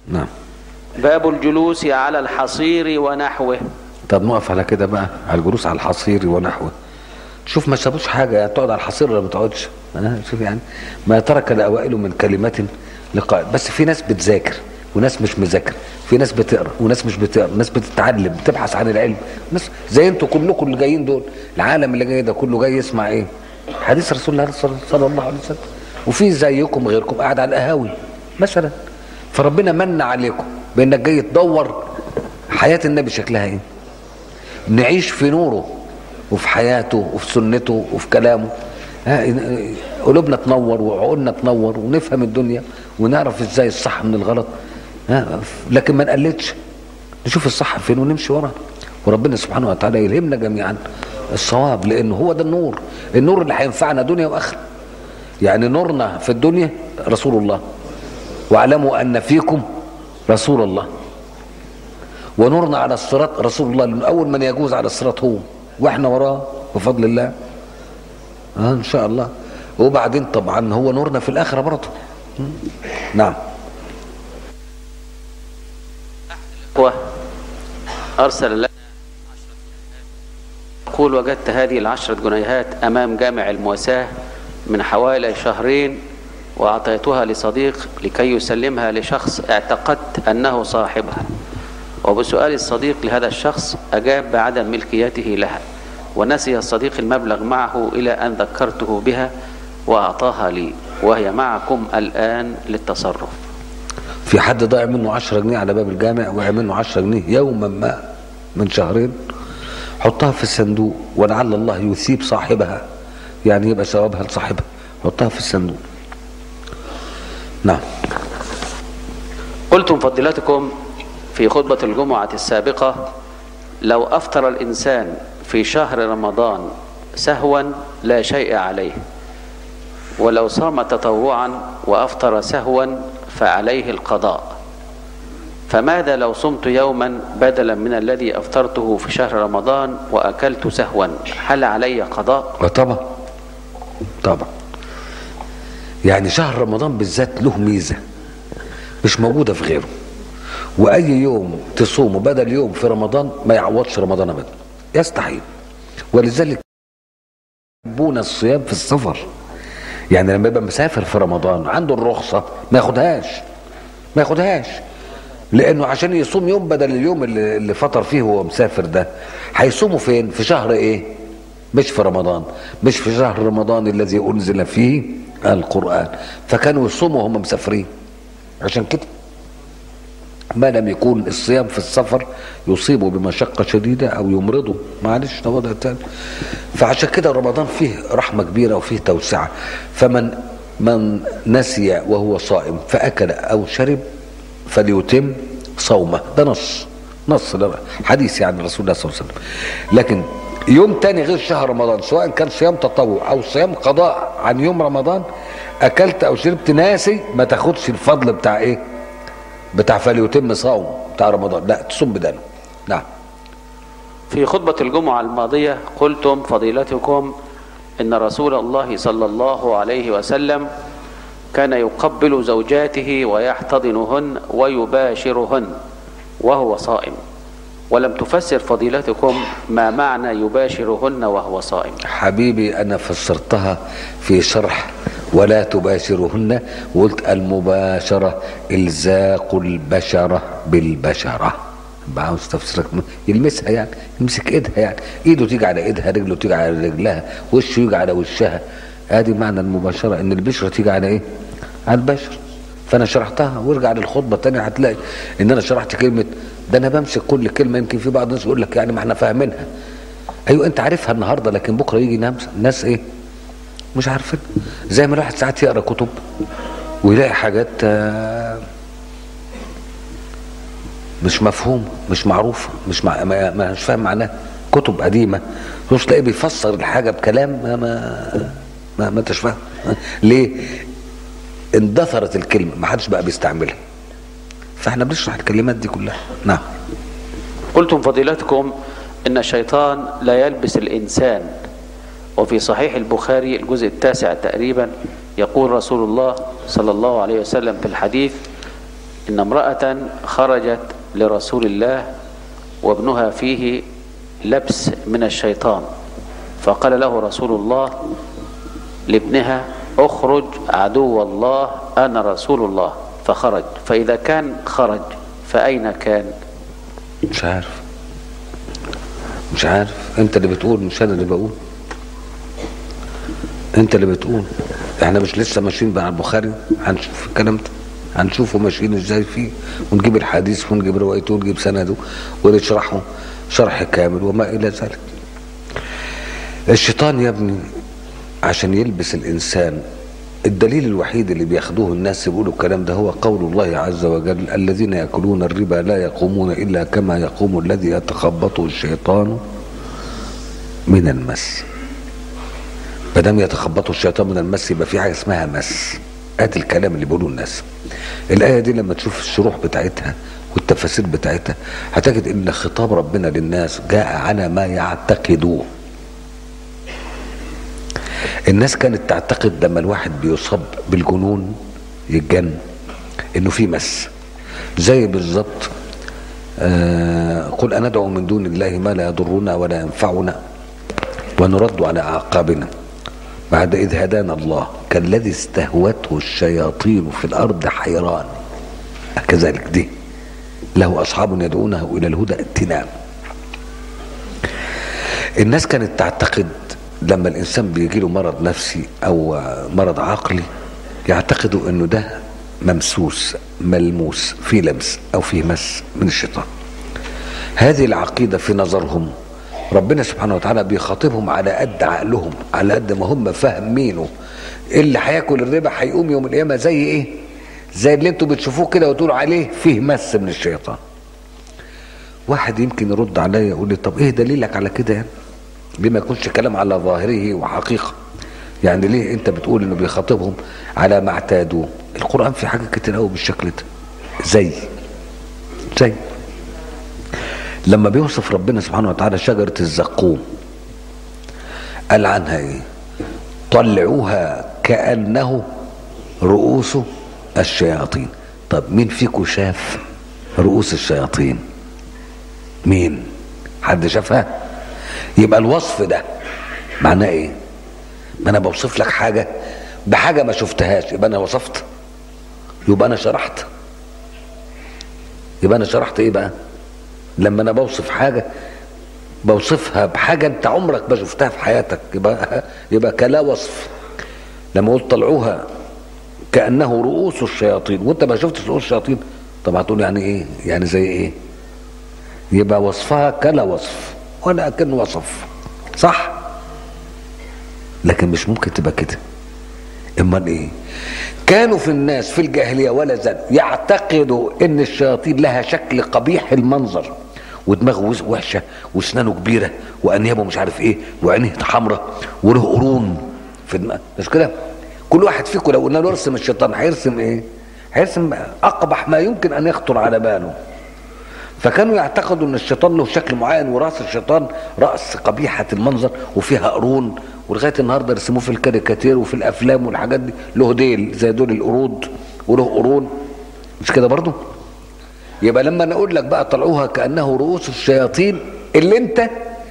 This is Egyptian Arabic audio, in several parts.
نعم باب الجلوس على الحصير ونحوه طب نقف على كده بقى على الجلوس على الحصير ونحوه شوف ما سابوش حاجه يعني تقعد على الحصير ولا ما تقعدش أنا شوف يعني ما ترك الاوائل من كلمات لقاء بس في ناس بتذاكر وناس مش مذاكر في ناس بتقرا وناس مش بتقرا ناس بتتعلم بتبحث عن العلم ناس زي انتوا كلكم اللي جايين دول العالم اللي جاي ده كله جاي يسمع ايه حديث رسول الله صلى صلى الله عليه وسلم وفي زيكم غيركم قاعد على القهاوي مثلا فربنا من عليكم بانك جاي تدور حياه النبي شكلها ايه نعيش في نوره وفي حياته وفي سنته وفي كلامه ها، قلوبنا تنور وعقولنا تنور ونفهم الدنيا ونعرف ازاي الصح من الغلط ها، لكن ما نقلدش نشوف الصح فين ونمشي وراه وربنا سبحانه وتعالى يلهمنا جميعا الصواب لانه هو ده النور النور اللي هينفعنا دنيا واخره يعني نورنا في الدنيا رسول الله واعلموا ان فيكم رسول الله ونورنا على الصراط رسول الله لأن اول من يجوز على الصراط هو واحنا وراه بفضل الله اه ان شاء الله وبعدين طبعا هو نورنا في الاخره برضه م. نعم و أرسل لنا يقول وجدت هذه العشرة جنيهات أمام جامع المواساة من حوالي شهرين وأعطيتها لصديق لكي يسلمها لشخص اعتقدت أنه صاحبها وبسؤال الصديق لهذا الشخص أجاب بعدم ملكيته لها ونسي الصديق المبلغ معه إلى أن ذكرته بها وأعطاها لي وهي معكم الآن للتصرف في حد ضاع منه 10 جنيه على باب الجامع وقع منه 10 جنيه يوما ما من شهرين حطها في الصندوق ولعل الله يثيب صاحبها يعني يبقى ثوابها لصاحبها حطها في الصندوق نعم قلتم فضيلتكم في خطبة الجمعة السابقة لو أفطر الإنسان في شهر رمضان سهوا لا شيء عليه ولو صام تطوعا وأفطر سهوا فعليه القضاء فماذا لو صمت يوما بدلا من الذي أفطرته في شهر رمضان وأكلت سهوا هل علي قضاء طبعا طبعا يعني شهر رمضان بالذات له ميزه مش موجوده في غيره واي يوم تصومه بدل يوم في رمضان ما يعوضش رمضان ابدا يستحيل ولذلك يحبون الصيام في السفر يعني لما يبقى مسافر في رمضان عنده الرخصه ما ياخدهاش ما ياخدهاش لانه عشان يصوم يوم بدل اليوم اللي, اللي فطر فيه وهو مسافر ده هيصوموا فين في شهر ايه مش في رمضان مش في شهر رمضان الذي انزل فيه القران فكانوا يصوموا وهم مسافرين عشان كده ما لم يكون الصيام في السفر يصيبه بمشقة شديدة أو يمرضه معلش ده وضع تاني فعشان كده رمضان فيه رحمة كبيرة وفيه توسعة فمن من نسي وهو صائم فأكل أو شرب فليتم صومه ده نص نص ده حديث يعني رسول الله صلى الله عليه وسلم لكن يوم تاني غير شهر رمضان سواء كان صيام تطوع أو صيام قضاء عن يوم رمضان أكلت أو شربت ناسي ما تاخدش الفضل بتاع إيه بتاع فليتم صوم بتاع رمضان لا تصوم بداله نعم في خطبة الجمعة الماضية قلتم فضيلتكم إن رسول الله صلى الله عليه وسلم كان يقبل زوجاته ويحتضنهن ويباشرهن وهو صائم ولم تفسر فضيلتكم ما معنى يباشرهن وهو صائم حبيبي أنا فسرتها في شرح ولا تباشرهن وقلت المباشرة إلزاق البشرة بالبشرة بقى عاوز تفسيرك يلمسها يعني يمسك ايدها يعني ايده تيجي على ايدها رجله تيجي على رجلها وشه يجي على وشها ادي معنى المباشرة ان البشرة تيجي على ايه على البشر فانا شرحتها وارجع للخطبة تانية هتلاقي ان انا شرحت كلمة ده انا بمسك كل كلمة يمكن في بعض الناس يقول لك يعني ما احنا فاهمينها ايوه انت عارفها النهاردة لكن بكرة يجي ناس ناس ايه مش عارفين زي ما الواحد ساعات يقرا كتب ويلاقي حاجات آه، مش مفهوم مش معروفه مش مع ما ما- مش فاهم معناها كتب قديمه تبص تلاقيه بيفسر الحاجه بكلام ما ما ما, ما انتش فاهم ليه؟ اندثرت الكلمه ما حدش بقى بيستعملها فاحنا بنشرح الكلمات دي كلها نعم قلتم فضيلتكم إن الشيطان لا يلبس الإنسان وفي صحيح البخاري الجزء التاسع تقريبا يقول رسول الله صلى الله عليه وسلم في الحديث إن امرأة خرجت لرسول الله وابنها فيه لبس من الشيطان فقال له رسول الله لابنها اخرج عدو الله أنا رسول الله فخرج فإذا كان خرج فأين كان مش عارف مش عارف انت اللي بتقول مش انا اللي بقول انت اللي بتقول احنا مش لسه ماشيين مع البخاري هنشوف الكلام ده هنشوفه ماشيين ازاي فيه ونجيب الحديث ونجيب روايته ونجيب سنده ونشرحه شرح كامل وما الى ذلك الشيطان يا ابني عشان يلبس الانسان الدليل الوحيد اللي بياخدوه الناس يقولوا الكلام ده هو قول الله عز وجل الذين ياكلون الربا لا يقومون الا كما يقوم الذي يتخبطه الشيطان من المس ما دام يتخبطه الشيطان من المس يبقى في حاجه اسمها مس ادي الكلام اللي بيقولوه الناس الايه دي لما تشوف الشروح بتاعتها والتفاسير بتاعتها هتجد ان خطاب ربنا للناس جاء على ما يعتقدوه الناس كانت تعتقد لما الواحد بيصاب بالجنون يتجن انه في مس زي بالظبط آه قل أندعو من دون الله ما لا يضرنا ولا ينفعنا ونرد على أعقابنا بعد إذ هدانا الله كالذي استهوته الشياطين في الأرض حيران كذلك دي له أصحاب يدعونه إلى الهدى ائتنا الناس كانت تعتقد لما الإنسان بيجي له مرض نفسي أو مرض عقلي يعتقدوا أنه ده ممسوس ملموس في لمس أو في مس من الشيطان هذه العقيدة في نظرهم ربنا سبحانه وتعالى بيخاطبهم على قد عقلهم على قد ما هم فاهمينه اللي هياكل الربا هيقوم يوم القيامه زي ايه زي اللي انتوا بتشوفوه كده وتقولوا عليه فيه مس من الشيطان واحد يمكن يرد عليا يقول لي طب ايه دليلك على كده يعني ليه ما يكونش كلام على ظاهره وحقيقه يعني ليه انت بتقول انه بيخاطبهم على ما اعتادوه القران في حاجات كتير قوي بالشكل ده زي زي لما بيوصف ربنا سبحانه وتعالى شجرة الزقوم قال عنها ايه طلعوها كأنه رؤوس الشياطين طب مين فيكم شاف رؤوس الشياطين مين حد شافها يبقى الوصف ده معناه ايه ما انا بوصف لك حاجة بحاجة ما شفتهاش يبقى انا وصفت يبقى انا شرحت يبقى انا شرحت ايه بقى لما انا بوصف حاجه بوصفها بحاجه انت عمرك ما شفتها في حياتك يبقى يبقى كلا وصف لما قلت طلعوها كانه رؤوس الشياطين وانت ما شفتش رؤوس الشياطين طب هتقول يعني ايه يعني زي ايه يبقى وصفها كلا وصف ولا كان وصف صح لكن مش ممكن تبقى كده امال ايه كانوا في الناس في الجاهليه ولا زال يعتقدوا ان الشياطين لها شكل قبيح المنظر ودماغه وحشه واسنانه كبيره وانيابه مش عارف ايه وعينيه حمراء وله قرون في دماغه مش كده كل واحد فيكم لو قلنا له ارسم الشيطان هيرسم ايه هيرسم اقبح ما يمكن ان يخطر على باله فكانوا يعتقدوا ان الشيطان له شكل معين وراس الشيطان راس قبيحه المنظر وفيها قرون ولغايه النهارده يرسموه في الكاريكاتير وفي الافلام والحاجات دي له ديل زي دول القرود وله قرون مش كده برضه يبقى لما نقول لك بقى طلعوها كانه رؤوس الشياطين اللي انت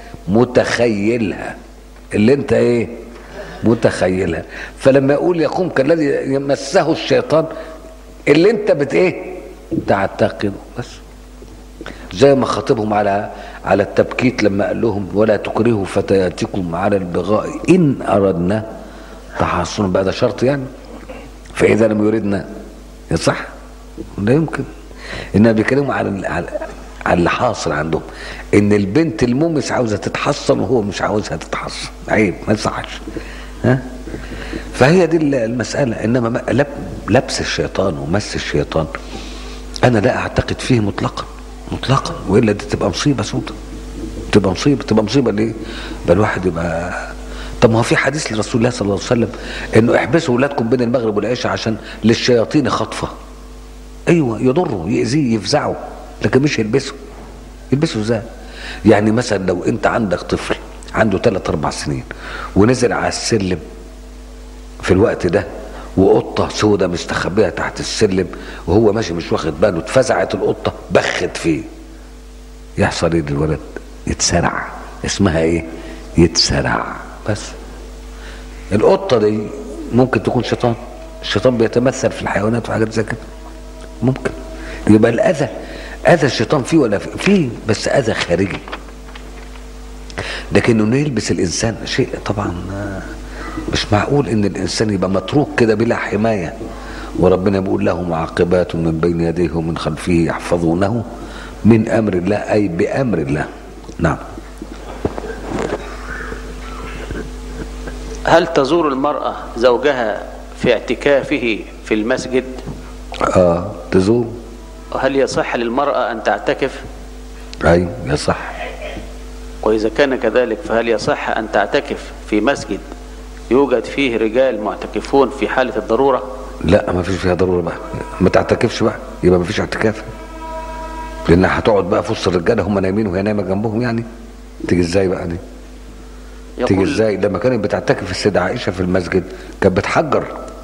متخيلها اللي انت ايه متخيلها فلما يقول يقوم كالذي يمسه الشيطان اللي انت بت ايه تعتقده بس زي ما خاطبهم على على التبكيت لما قال لهم ولا تكرهوا فتياتكم على البغاء ان اردنا تحصنا بقى ده شرط يعني فاذا لم يردنا صح لا يمكن انما بيتكلموا على على على اللي حاصل عندهم ان البنت المومس عاوزه تتحصن وهو مش عاوزها تتحصن عيب ما يصحش ها فهي دي المساله انما لبس الشيطان ومس الشيطان انا لا اعتقد فيه مطلقا مطلقا والا دي تبقى مصيبه سودة تبقى مصيبه تبقى مصيبه ليه؟ ده الواحد يبقى طب ما هو في حديث لرسول الله صلى الله عليه وسلم انه احبسوا اولادكم بين المغرب والعشاء عشان للشياطين خطفه ايوه يضره يأذيه يفزعه لكن مش يلبسه يلبسه ازاي؟ يعني مثلا لو انت عندك طفل عنده ثلاث اربع سنين ونزل على السلم في الوقت ده وقطه سودة مستخبيه تحت السلم وهو ماشي مش واخد باله اتفزعت القطه بخت فيه يحصل ايه للولد يتسرع اسمها ايه يتسرع بس القطه دي ممكن تكون شيطان الشيطان بيتمثل في الحيوانات وحاجات زي كده ممكن يبقى الاذى اذى الشيطان فيه ولا فيه, فيه بس اذى خارجي لكن انه يلبس الانسان شيء طبعا مش معقول ان الانسان يبقى متروك كده بلا حمايه وربنا بيقول له معقبات من بين يديه ومن خلفه يحفظونه من امر الله اي بامر الله نعم هل تزور المرأة زوجها في اعتكافه في المسجد اه تزور وهل يصح للمرأة أن تعتكف اي يصح وإذا كان كذلك فهل يصح أن تعتكف في مسجد يوجد فيه رجال معتكفون في حالة الضرورة لا ما فيش فيها ضروره بقى ما تعتكفش بقى يبقى ما فيش اعتكاف لانها هتقعد بقى في وسط الرجاله هم نايمين وهي نايمه جنبهم يعني تيجي ازاي بقى دي تيجي ازاي لما كانت بتعتكف السيدة عائشة في المسجد كانت بتحجر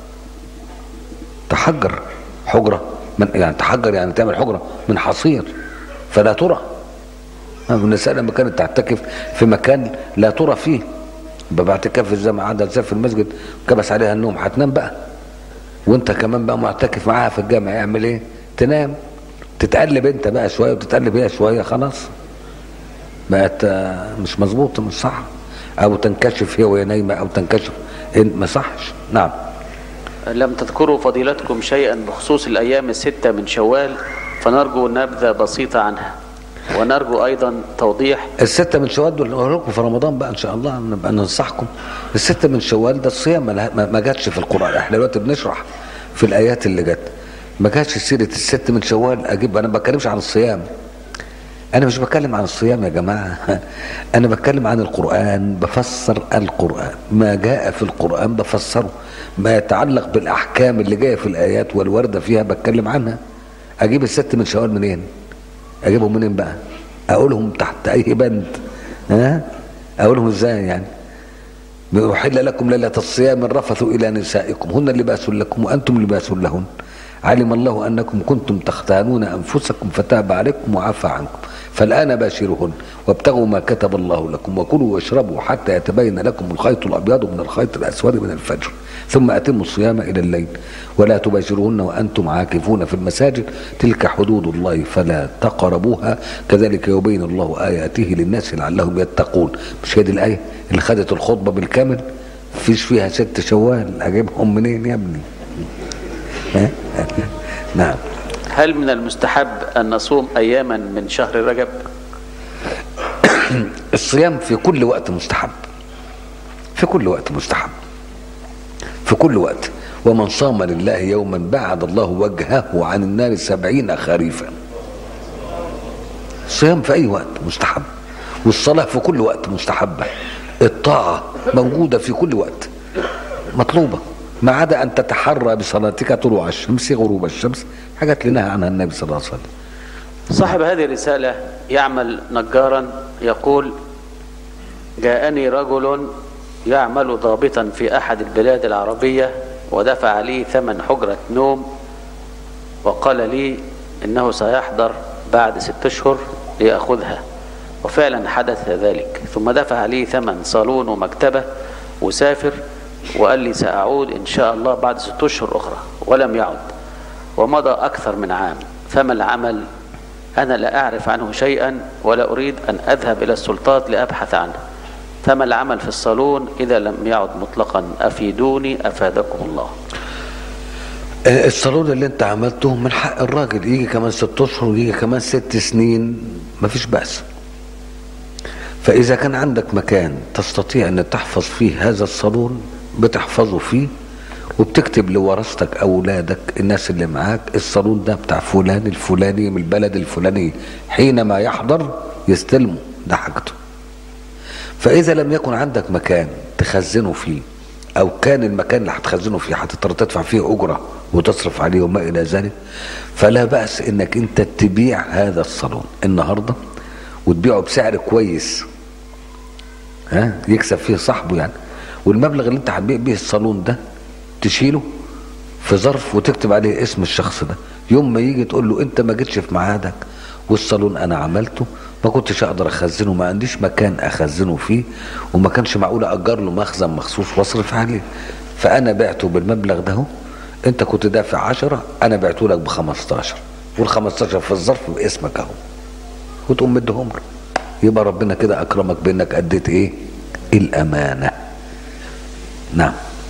تحجر حجرة من يعني تحجر يعني تعمل حجرة من حصير فلا ترى النساء لما كانت تعتكف في مكان لا ترى فيه يبقى باعتكاف زي ما قعدت زي في المسجد كبس عليها النوم هتنام بقى وانت كمان بقى معتكف معاها في الجامع يعمل ايه تنام تتقلب انت بقى شويه وتتقلب هي شويه خلاص بقت آه، مش مظبوطه مش صح او تنكشف هي وهي نايمه او تنكشف إن- ما صحش نعم لم تذكروا فضيلتكم شيئا بخصوص الأيام الستة من شوال فنرجو نبذة بسيطة عنها ونرجو أيضا توضيح الستة من شوال دول نقول لكم في رمضان بقى ان شاء الله نبقى ننصحكم الستة من شوال ده الصيام ما- ما ما جاتش في القرآن احنا دلوقتي بنشرح في الآيات اللي جت ما جاتش سيرة الست من شوال اجيب انا ما بتكلمش عن الصيام انا مش بتكلم عن الصيام يا جماعة انا بتكلم عن القرآن بفسر القرآن ما جاء في القرآن بفسره ما يتعلق بالاحكام اللي جاية في الايات والوردة فيها بتكلم عنها اجيب الست من شوال منين اجيبهم منين بقى اقولهم تحت اي بند ها اقولهم ازاي يعني أحل لكم ليلة الصيام الرفث إلى نسائكم هن لباس لكم وأنتم لباس لهن علم الله أنكم كنتم تختانون أنفسكم فتاب عليكم وعفى عنكم فالآن باشرهن وابتغوا ما كتب الله لكم وكلوا واشربوا حتى يتبين لكم الخيط الأبيض من الخيط الأسود من الفجر ثم أتموا الصيام إلى الليل ولا تباشرهن وأنتم عاكفون في المساجد تلك حدود الله فلا تقربوها كذلك يبين الله آياته للناس لعلهم يتقون مش هي دي الآية اللي خدت الخطبة بالكامل فيش فيها ست شوال أجيبهم منين يا ابني ها؟ نعم هل من المستحب أن نصوم أياما من شهر رجب الصيام في كل وقت مستحب في كل وقت مستحب في كل وقت ومن صام لله يوما بعد الله وجهه عن النار سبعين خريفا الصيام في أي وقت مستحب والصلاة في كل وقت مستحبة الطاعة موجودة في كل وقت مطلوبة ما عدا أن تتحرى بصلاتك طلوع الشمس غروب الشمس حاجات اللي نهى عنها النبي صلى الله عليه وسلم صاحب هذه الرسالة يعمل نجارا يقول جاءني رجل يعمل ضابطا في أحد البلاد العربية ودفع لي ثمن حجرة نوم وقال لي إنه سيحضر بعد ست أشهر ليأخذها وفعلا حدث ذلك ثم دفع لي ثمن صالون ومكتبة وسافر وقال لي سأعود إن شاء الله بعد ست أشهر أخرى ولم يعد ومضى أكثر من عام فما العمل أنا لا أعرف عنه شيئا ولا أريد أن أذهب إلى السلطات لأبحث عنه فما العمل في الصالون إذا لم يعد مطلقا أفيدوني أفادكم الله آه، الصالون اللي انت عملته من حق الراجل يجي كمان ست اشهر ويجي كمان ست سنين مفيش بأس فإذا كان عندك مكان تستطيع أن تحفظ فيه هذا الصالون بتحفظه فيه وبتكتب لورثتك أولادك الناس اللي معاك الصالون ده بتاع فلان الفلاني من البلد الفلاني حينما يحضر يستلمه ده حاجته فإذا لم يكن عندك مكان تخزنه فيه أو كان المكان اللي هتخزنه فيه هتضطر تدفع فيه أجرة وتصرف عليه وما إلى ذلك فلا بأس إنك أنت تبيع هذا الصالون النهاردة وتبيعه بسعر كويس ها يكسب فيه صاحبه يعني والمبلغ اللي أنت هتبيع بيه الصالون ده تشيله في ظرف وتكتب عليه اسم الشخص ده يوم ما يجي تقول له انت ما جيتش في ميعادك والصالون انا عملته ما كنتش اقدر اخزنه ما عنديش مكان اخزنه فيه وما كانش معقول اجر له مخزن مخصوص واصرف عليه فانا بعته بالمبلغ ده انت كنت دافع عشرة انا بعته لك ب 15 وال 15 في الظرف باسمك اهو وتقوم مديهم له يبقى ربنا كده اكرمك بانك اديت ايه الامانه نعم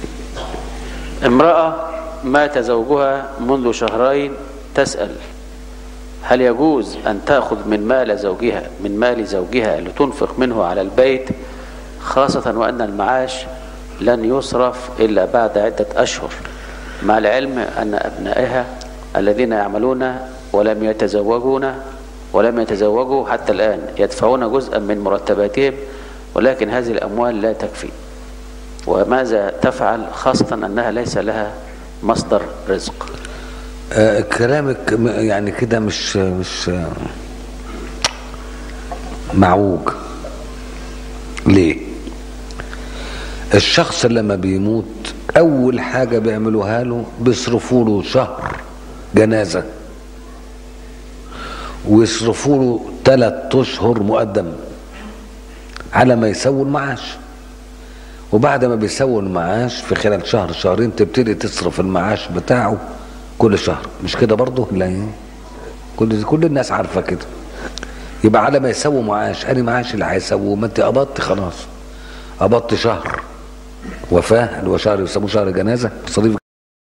امرأة مات زوجها منذ شهرين تسأل هل يجوز أن تأخذ من مال زوجها من مال زوجها لتنفق منه على البيت خاصة وأن المعاش لن يصرف إلا بعد عدة أشهر مع العلم أن أبنائها الذين يعملون ولم يتزوجون ولم يتزوجوا حتى الآن يدفعون جزءا من مرتباتهم ولكن هذه الأموال لا تكفي وماذا تفعل خاصة أنها ليس لها مصدر رزق آه كلامك م- يعني كده مش مش آه، معوج ليه الشخص لما بيموت اول حاجة بيعملوها له بيصرفوا له شهر جنازة ويصرفوا له ثلاث اشهر مقدم على ما يسووا المعاش وبعد ما بيسووا المعاش في خلال شهر شهرين تبتدي تصرف المعاش بتاعه كل شهر مش كده برضه لا إيه؟ كل كل الناس عارفه كده يبقى على ما يسووا معاش انا معاش اللي هيسووه ما انت قبضت خلاص قبضت شهر وفاه اللي هو شهر يسموه شهر جنازه مصاريف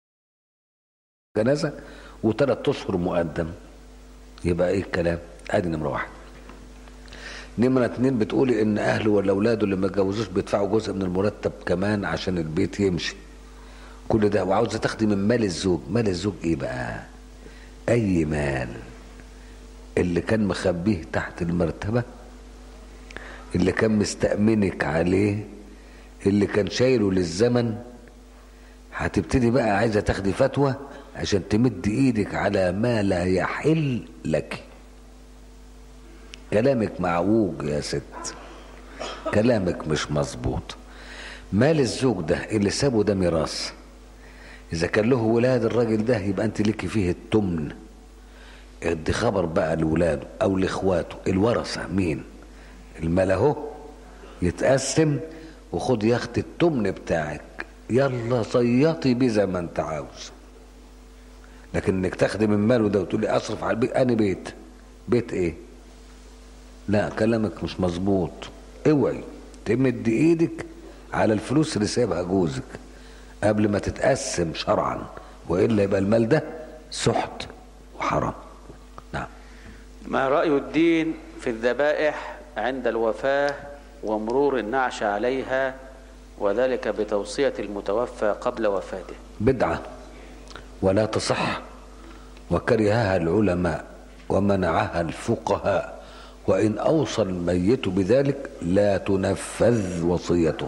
جنازه وثلاث اشهر مقدم يبقى ايه الكلام ادي نمره واحد نمرة اتنين بتقولي ان اهله ولا اولاده اللي ما اتجوزوش بيدفعوا جزء من المرتب كمان عشان البيت يمشي كل ده وعاوزه تاخدي من مال الزوج مال الزوج ايه بقى اي مال اللي كان مخبيه تحت المرتبة اللي كان مستأمنك عليه اللي كان شايله للزمن هتبتدي بقى عايزة تاخدي فتوى عشان تمد ايدك على ما لا يحل لك كلامك معوج يا ست كلامك مش مظبوط مال الزوج ده اللي سابه ده ميراث اذا كان له ولاد الراجل ده يبقى انت ليكي فيه التمن ادي خبر بقى لولاده او لاخواته الورثه مين المال اهو يتقسم وخد يا اختي التمن بتاعك يلا صيطي بيه زي ما انت عاوز لكن انك تاخدي من ماله ده وتقولي اصرف على البيت اني بيت بيت ايه لا كلامك مش مظبوط اوعي تمد ايدك على الفلوس اللي سايبها جوزك قبل ما تتقسم شرعا والا يبقى المال ده سحت وحرام نعم ما رأي الدين في الذبائح عند الوفاة ومرور النعش عليها وذلك بتوصية المتوفى قبل وفاته بدعة ولا تصح وكرهها العلماء ومنعها الفقهاء وإن أوصى الميت بذلك لا تنفذ وصيته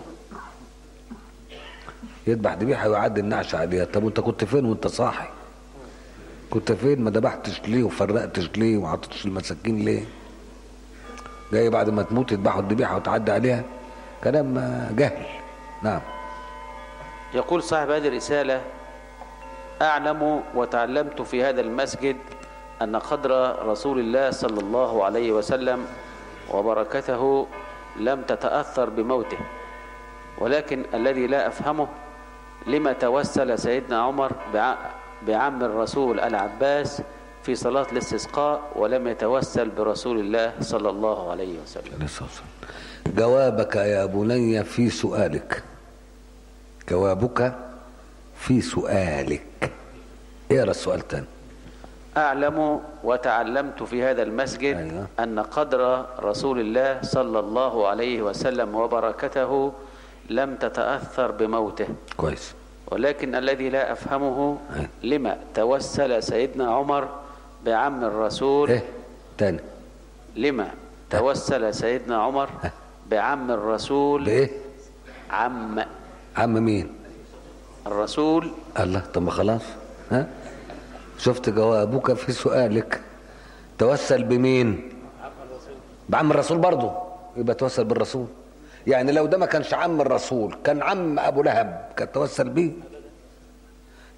يذبح ذبيحة ويعدي النعش عليها طب وانت كنت فين وانت صاحي كنت فين ما ذبحتش ليه وفرقتش ليه وعطتش المساكين ليه جاي بعد ما تموت يذبحوا الذبيحة وتعدي عليها كلام جهل نعم يقول صاحب هذه الرسالة أعلم وتعلمت في هذا المسجد أن قدر رسول الله صلى الله عليه وسلم وبركته لم تتأثر بموته ولكن الذي لا أفهمه لما توسل سيدنا عمر بع- بعم الرسول العباس في صلاة الاستسقاء ولم يتوسل برسول الله صلى الله عليه وسلم عليه الصلاة والسلام. جوابك يا بني في سؤالك جوابك في سؤالك اقرا السؤال تاني أعلم وتعلمت في هذا المسجد أيوة. أن قدر رسول الله صلى الله عليه وسلم وبركته لم تتأثر بموته كويس ولكن الذي لا أفهمه أيوة. لما توسل سيدنا عمر بعم الرسول ايه تاني لما توسل سيدنا عمر بعم الرسول بايه عم عم مين الرسول الله طب ما خلاص ها شفت جوابك في سؤالك توسل بمين بعم الرسول برضه يبقى توسل بالرسول يعني لو ده ما كانش عم الرسول كان عم ابو لهب كان توسل بيه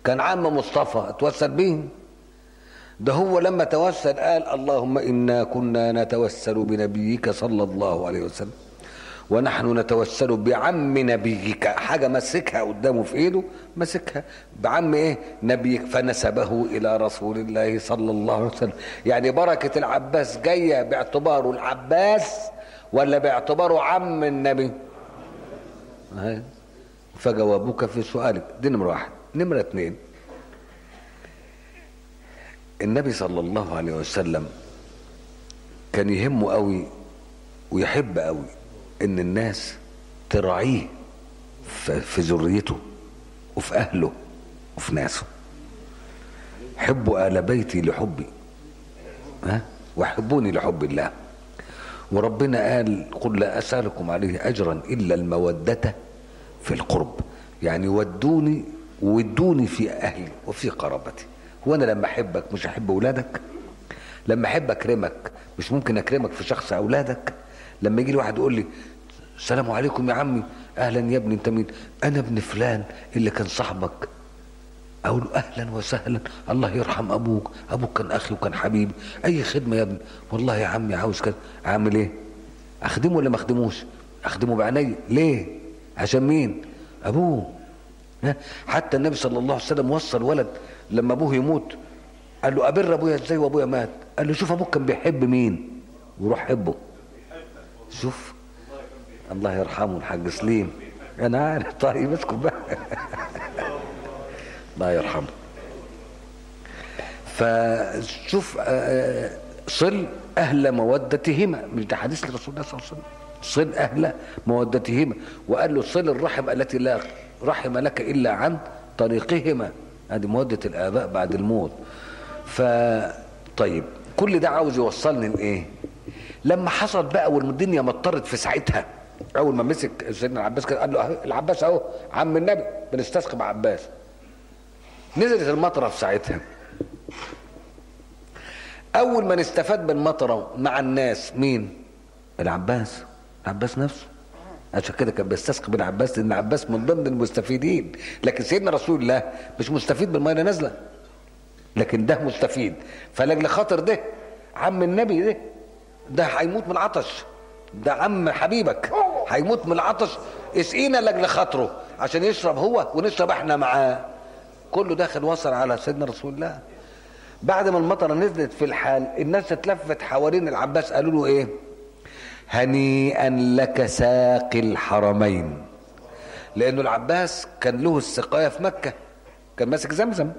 كان عم مصطفى اتوسل بيه ده هو لما توسل قال اللهم انا كنا نتوسل بنبيك صلى الله عليه وسلم ونحن نتوسل بعم نبيك حاجة مسكها قدامه في ايده مسكها بعم ايه نبيك فنسبه الى رسول الله صلى الله عليه وسلم يعني بركة العباس جاية باعتباره العباس ولا باعتباره عم النبي هاي. فجوابك في سؤالك دي نمرة واحد نمرة اتنين النبي صلى الله عليه وسلم كان يهمه قوي ويحب قوي ان الناس تراعيه في في ذريته وفي اهله وفي ناسه حبوا ال بيتي لحبي ها وحبوني لحب الله وربنا قال قل لا اسالكم عليه اجرا الا الموده في القرب يعني ودوني ودوني في اهلي وفي قرابتي هو انا لما احبك مش احب اولادك لما احب اكرمك مش ممكن اكرمك في شخص اولادك لما يجي لي واحد يقول لي السلام عليكم يا عمي اهلا يا ابني انت مين انا ابن فلان اللي كان صاحبك اقول له اهلا وسهلا الله يرحم ابوك ابوك كان اخي وكان حبيبي اي خدمه يا ابني والله يا عمي عاوز كده اعمل ايه اخدمه ولا ما اخدموش اخدمه بعيني ليه عشان مين ابوه ها؟ حتى النبي صلى الله عليه وسلم وصى الولد لما ابوه يموت قال له ابر ابويا ازاي وابويا مات قال له شوف ابوك كان بيحب مين وروح حبه شوف الله يرحمه الحاج سليم انا عارف طيب اسكت بقى الله يرحمه فشوف آه، صل اهل مودتهما مش ده حديث لرسول الله صلى الله عليه وسلم صل اهل مودتهما وقال له صل الرحم التي لا رحم لك الا عن طريقهما هذه موده الاباء بعد الموت ف طيب كل ده عاوز يوصلني لايه لما حصل بقى والدنيا مطرت في ساعتها اول ما مسك سيدنا العباس كده قال له أهو العباس اهو عم النبي بنستسقي مع عباس نزلت المطره في ساعتها اول من استفاد بالمطره مع الناس مين العباس العباس نفسه عشان كده كان بيستسقي بالعباس لان العباس من ضمن المستفيدين لكن سيدنا رسول الله مش مستفيد بالميه اللي نازله لكن ده مستفيد فلاجل خاطر ده عم النبي ده ده هيموت من العطش ده عم حبيبك هيموت من العطش اسقينا لاجل خاطره عشان يشرب هو ونشرب احنا معاه كله داخل وصل على سيدنا رسول الله بعد ما المطره نزلت في الحال الناس اتلفت حوالين العباس قالوا له ايه هنيئا لك ساقي الحرمين لانه العباس كان له السقايه في مكه كان ماسك زمزم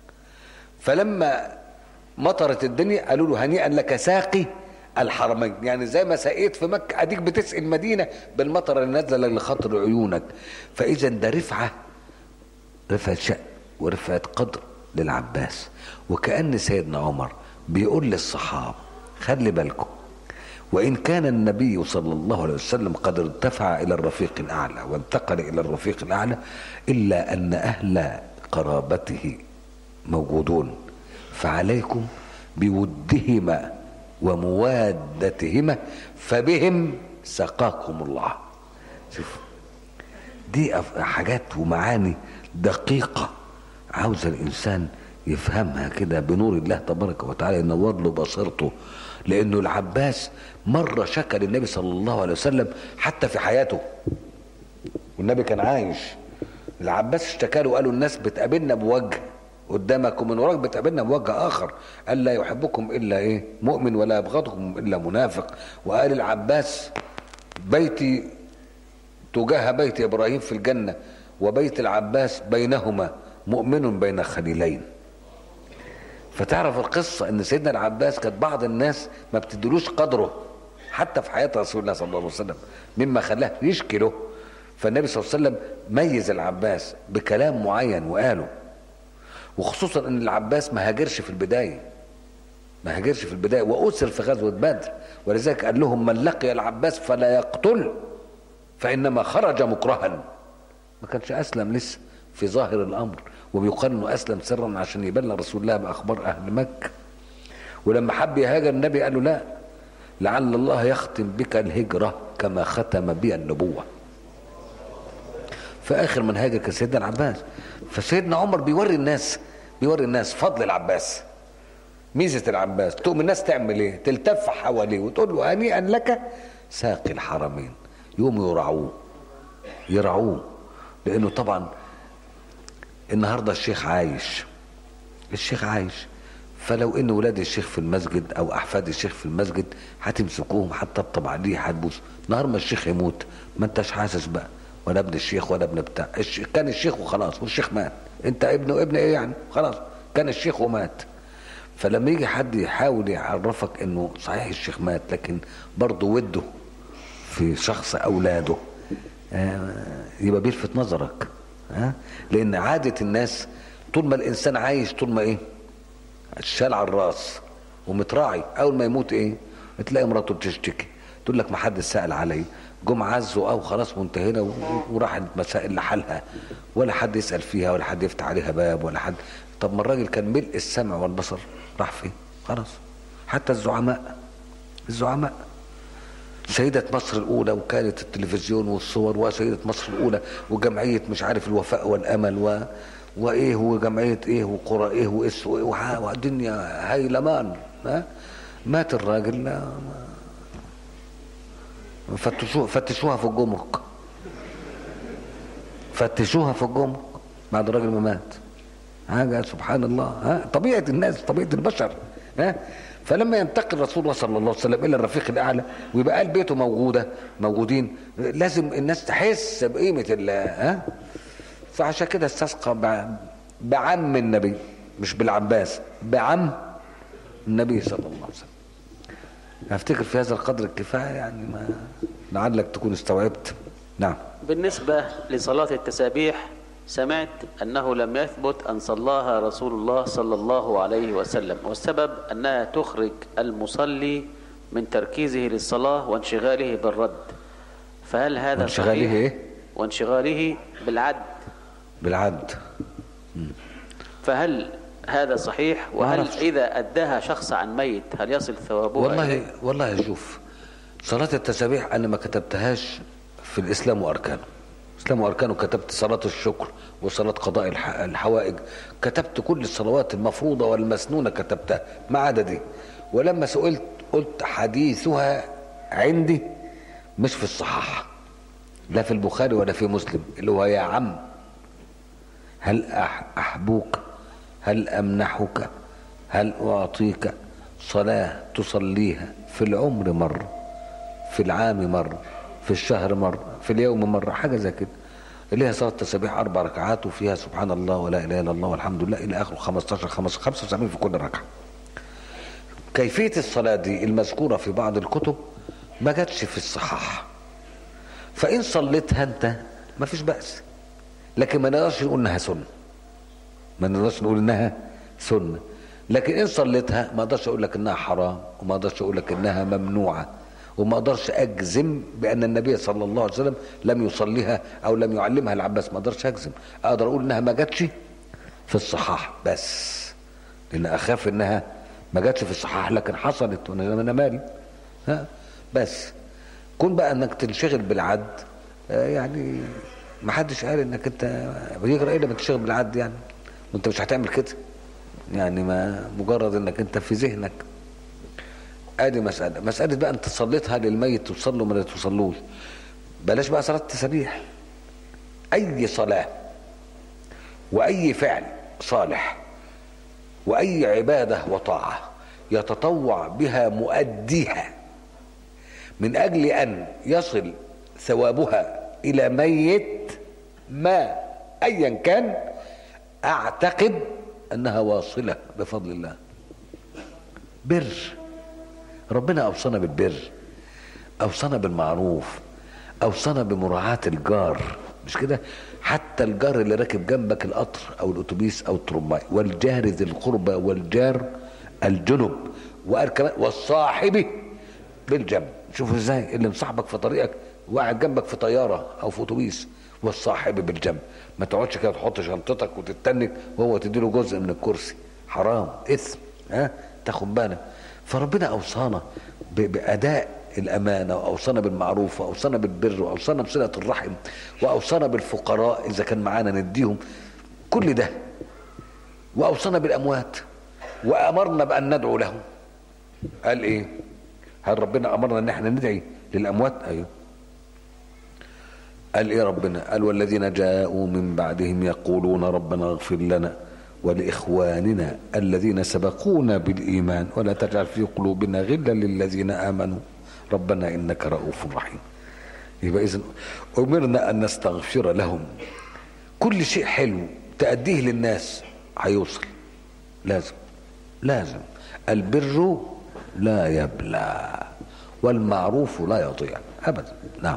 فلما مطرت الدنيا قالوا له هنيئا لك ساقي الحرمين يعني زي ما سقيت في مكه اديك بتسقي المدينه بالمطره اللي نازله لخاطر عيونك فاذا ده رفعه رفعه شأن ورفعه قدر للعباس وكأن سيدنا عمر بيقول للصحابه خلي بالكم وإن كان النبي صلى الله عليه وسلم قد ارتفع إلى الرفيق الأعلى وانتقل إلى الرفيق الأعلى إلا أن أهل قرابته موجودون فعليكم بودهما وموادتهما فبهم سقاكم الله شوف دي أف- حاجات ومعاني دقيقة عاوز الإنسان يفهمها كده بنور الله تبارك وتعالى ينور له بصيرته لأنه العباس مرة شكى للنبي صلى الله عليه وسلم حتى في حياته والنبي كان عايش العباس اشتكى له وقالوا الناس بتقابلنا بوجه قدامك ومن وراك بتقابلنا بوجه اخر قال لا يحبكم الا ايه مؤمن ولا يبغضكم الا منافق وقال العباس بيتي تجاه بيت ابراهيم في الجنه وبيت العباس بينهما مؤمن بين خليلين فتعرف القصه ان سيدنا العباس كانت بعض الناس ما بتدلوش قدره حتى في حياه رسول الله صلى الله عليه وسلم مما خلاه يشكي له فالنبي صلى الله عليه وسلم ميز العباس بكلام معين وقاله وخصوصا ان العباس ما هاجرش في البدايه ما هاجرش في البدايه واسر في غزوه بدر ولذلك قال لهم من لقي العباس فلا يقتل فانما خرج مكرها ما كانش اسلم لسه في ظاهر الامر وبيقال انه اسلم سرا عشان يبلغ رسول الله باخبار اهل مكه ولما حب يهاجر النبي قال له لا لعل الله يختم بك الهجره كما ختم بي النبوه فاخر من هاجر كان سيدنا العباس فسيدنا عمر بيوري الناس بيوري الناس فضل العباس ميزة العباس تقوم الناس تعمل ايه تلتف حواليه وتقول له هنيئا لك ساقي الحرمين يقوموا يرعوه يرعوه لانه طبعا النهارده الشيخ عايش الشيخ عايش فلو ان ولاد الشيخ في المسجد او احفاد الشيخ في المسجد هتمسكوهم هتطبطب عليه هتبوس نهار ما الشيخ يموت ما انتش حاسس بقى ولا ابن الشيخ ولا ابن بتاع الشيخ كان الشيخ وخلاص والشيخ مات انت ابنه ابن ايه يعني خلاص كان الشيخ ومات فلما يجي حد يحاول يعرفك انه صحيح الشيخ مات لكن برضه وده في شخص اولاده آه، يبقى بيلفت نظرك ها لان عاده الناس طول ما الانسان عايش طول ما ايه شال على الراس ومتراعي اول ما يموت ايه تلاقي مراته بتشتكي تقول لك ما حد سال علي جم عزوا او خلاص وانتهينا و- وراحت مسائل لحالها ولا حد يسال فيها ولا حد يفتح عليها باب ولا حد طب ما الراجل كان ملء السمع والبصر راح فين خلاص حتى الزعماء الزعماء سيدة مصر الأولى وكانت التلفزيون والصور وسيدة مصر الأولى وجمعية مش عارف الوفاء والأمل و... وإيه وجمعية إيه وقرى إيه وإس وإيه وح- والدنيا هيلمان ها مات الراجل لا ما- فتشوها فتشوها في الجمرك فتشوها في الجمرك بعد الراجل ما مات حاجة سبحان الله ها طبيعة الناس طبيعة البشر ها فلما ينتقل رسول الله صلى الله عليه وسلم الى الرفيق الاعلى ويبقى قال بيته موجوده موجودين لازم الناس تحس بقيمه ال ها فعشان كده استسقى بع- بعم النبي مش بالعباس بعم النبي صلى الله عليه وسلم افتكر في هذا القدر الكفايه يعني ما لعلك تكون استوعبت نعم بالنسبة لصلاة التسابيح سمعت أنه لم يثبت أن صلاها رسول الله صلى الله عليه وسلم والسبب أنها تخرج المصلي من تركيزه للصلاة وانشغاله بالرد فهل هذا وانشغاله صحيح؟ إيه؟ وانشغاله بالعد بالعد فهل هذا صحيح وهل أعرفش. إذا أداها شخص عن ميت هل يصل ثوابها والله إليه؟ والله شوف صلاة التسابيح أنا ما كتبتهاش في الإسلام وأركانه الإسلام وأركانه كتبت صلاة الشكر وصلاة قضاء الح- الحوائج كتبت كل الصلوات المفروضة والمسنونة كتبتها ما عدا دي ولما سئلت قلت حديثها عندي مش في الصحاح لا في البخاري ولا في مسلم اللي هو يا عم هل أح- أحبوك هل أمنحك هل أعطيك صلاة تصليها في العمر مرة في العام مرة في الشهر مرة في اليوم مرة حاجة زي كده اللي هي صلاة التسابيح أربع ركعات وفيها سبحان الله ولا إله إلا الله والحمد لله إلى آخره 15 15 75 في كل ركعة كيفية الصلاة دي المذكورة في بعض الكتب ما جاتش في الصحاح فإن صليتها أنت ما فيش بأس لكن ما نقدرش نقول إنها سنة ما نقدرش نقول إنها سنة لكن إن صليتها ما أقدرش أقول لك إنها حرام وما أقدرش أقول لك إنها ممنوعة وما أقدرش أجزم بأن النبي صلى الله عليه وسلم لم يصليها أو لم يعلمها العباس ما أقدرش أجزم أقدر أقول إنها ما جاتش في الصحاح بس لأن أخاف إنها ما جاتش في الصحاح لكن حصلت وأنا أنا مالي ها بس كون بقى انك تنشغل بالعد آه، يعني ما حدش قال انك انت بيجرى ايه لما تنشغل بالعد يعني وانت مش هتعمل كده يعني ما مجرد انك انت في ذهنك ادي مسألة مسألة بقى انت صليتها للميت تصلوا ولا تصلوش بلاش بقى صلاة التسابيح اي صلاة واي فعل صالح واي عبادة وطاعة يتطوع بها مؤديها من اجل ان يصل ثوابها الى ميت ما ايا كان اعتقد انها واصله بفضل الله بر ربنا اوصانا بالبر اوصانا بالمعروف اوصانا بمراعاه الجار مش كده حتى الجار اللي راكب جنبك القطر او الاتوبيس او الترماي والجار ذي القربى والجار الجنب وقال كمان والصاحب بالجنب شوف ازاي اللي مصاحبك في طريقك وقاعد جنبك في طياره او في اتوبيس والصاحب بالجنب ما تقعدش كده تحط شنطتك وتتنك وهو تديله جزء من الكرسي حرام اثم ها تاخد بالك فربنا اوصانا ب- باداء الامانه واوصانا بالمعروف واوصانا بالبر واوصانا بصله الرحم واوصانا بالفقراء اذا كان معانا نديهم كل ده واوصانا بالاموات وامرنا بان ندعو لهم قال ايه هل ربنا امرنا ان احنا ندعي للاموات ايوه قال ايه ربنا قال والذين جاءوا من بعدهم يقولون ربنا اغفر لنا ولاخواننا الذين سبقونا بالايمان ولا تجعل في قلوبنا غلا للذين امنوا ربنا انك رؤوف رحيم يبقى اذا امرنا ان نستغفر لهم كل شيء حلو تأديه للناس هيوصل لازم لازم البر لا يبلى والمعروف لا يضيع ابدا نعم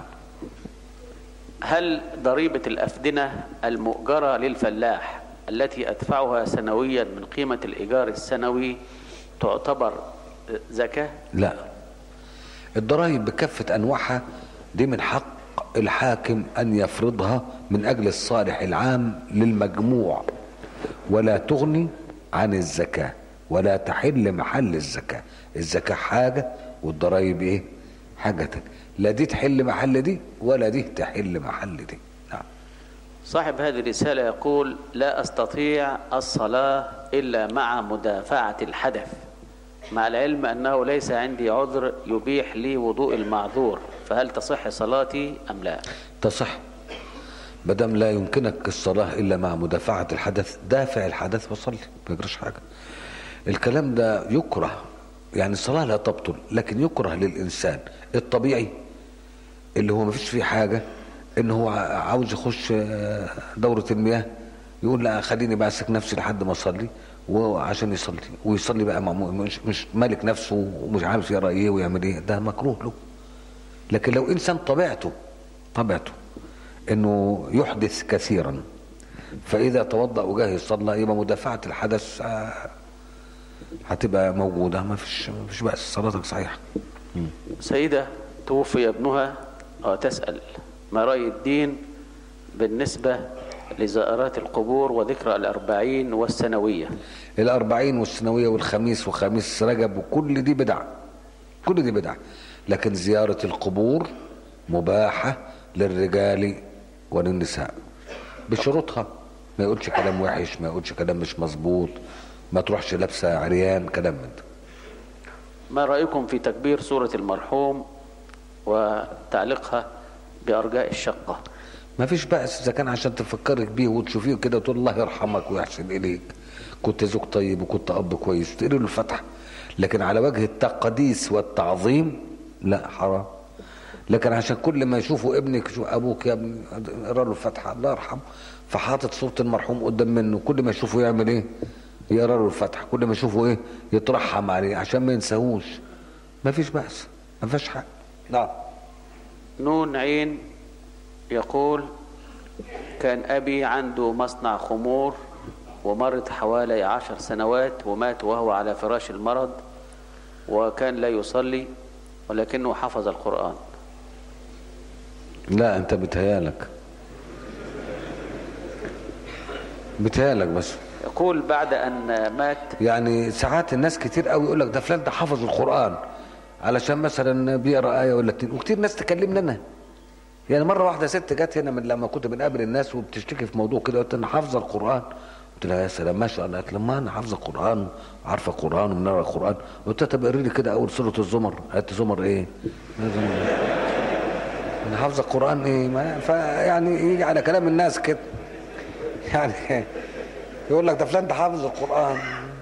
هل ضريبة الأفدنة المؤجرة للفلاح التي أدفعها سنويا من قيمة الإيجار السنوي تعتبر زكاة؟ لا الضرائب بكافة أنواعها دي من حق الحاكم أن يفرضها من أجل الصالح العام للمجموع ولا تغني عن الزكاة ولا تحل محل الزكاة الزكاة حاجة والضرائب إيه حاجة تانية لا دي تحل محل دي ولا دي تحل محل دي نعم صاحب هذه الرسالة يقول لا أستطيع الصلاة إلا مع مدافعة الحدث مع العلم أنه ليس عندي عذر يبيح لي وضوء المعذور فهل تصح صلاتي أم لا تصح مادام لا يمكنك الصلاة إلا مع مدافعة الحدث دافع الحدث وصلي ما يجراش حاجة الكلام ده يكره يعني الصلاة لا تبطل لكن يكره للإنسان الطبيعي اللي هو ما فيش فيه حاجة إن هو عاوز يخش آه، دورة المياه يقول لا خليني بأسك نفسي لحد ما أصلي وعشان يصلي ويصلي بقى مع مش, مش مالك نفسه ومش عارف يقرا ايه ويعمل ايه ده مكروه له لكن لو انسان طبيعته طبيعته انه يحدث كثيرا فاذا توضا وجاه يصلى يبقى مدافعه الحدث آه، هتبقى موجوده ما فيش ما فيش بأس صلاتك صحيحه سيدة توفي ابنها وتسأل ما رأي الدين بالنسبة لزائرات القبور وذكرى الأربعين والسنوية الأربعين والسنوية والخميس وخميس رجب وكل دي بدع كل دي بدع لكن زيارة القبور مباحة للرجال وللنساء بشروطها ما يقولش كلام وحش ما يقولش كلام مش مظبوط ما تروحش لابسة عريان كلام من ده ما رأيكم في تكبير سورة المرحوم وتعليقها بأرجاء الشقة ما فيش بأس إذا كان عشان تفكرك بيه وتشوفيه كده وتقول الله يرحمك ويحسن إليك كنت زوج طيب وكنت أب كويس تقري له الفتحة لكن على وجه التقديس والتعظيم لا حرام لكن عشان كل ما يشوفوا ابنك شو ابوك يا ابني اقرا له الفاتحه الله يرحمه فحاطط صوره المرحوم قدام منه كل ما يشوفه يعمل ايه يقرا له الفاتحه كل ما يشوفه ايه يترحم عليه عشان ما ينساهوش ما فيش بأس ما فيش حاجه نعم نون عين يقول كان أبي عنده مصنع خمور ومرض حوالي عشر سنوات ومات وهو على فراش المرض وكان لا يصلي ولكنه حفظ القرآن لا انت بتهيالك بتهيالك بس يقول بعد أن مات يعني ساعات الناس كتير قوي يقول لك ده فلان ده حافظ القرآن علشان مثلا بيقرا آية ولا اتنين وكتير ناس تكلمنا انا يعني مرة واحدة ست جت هنا من لما كنت بنقابل الناس وبتشتكي في موضوع كده قلت انا حافظة القرآن قلت لها يا سلام ما شاء الله قالت لما انا حافظة القرآن وعارفة القرآن وبنقرا القرآن قلت لها طب قري لي كده اول سورة الزمر قالت لي زمر ايه؟ انا حافظة القرآن ايه؟ ما فيعني يجي على كلام الناس كده يعني يقول لك ده فلان ده حافظ القرآن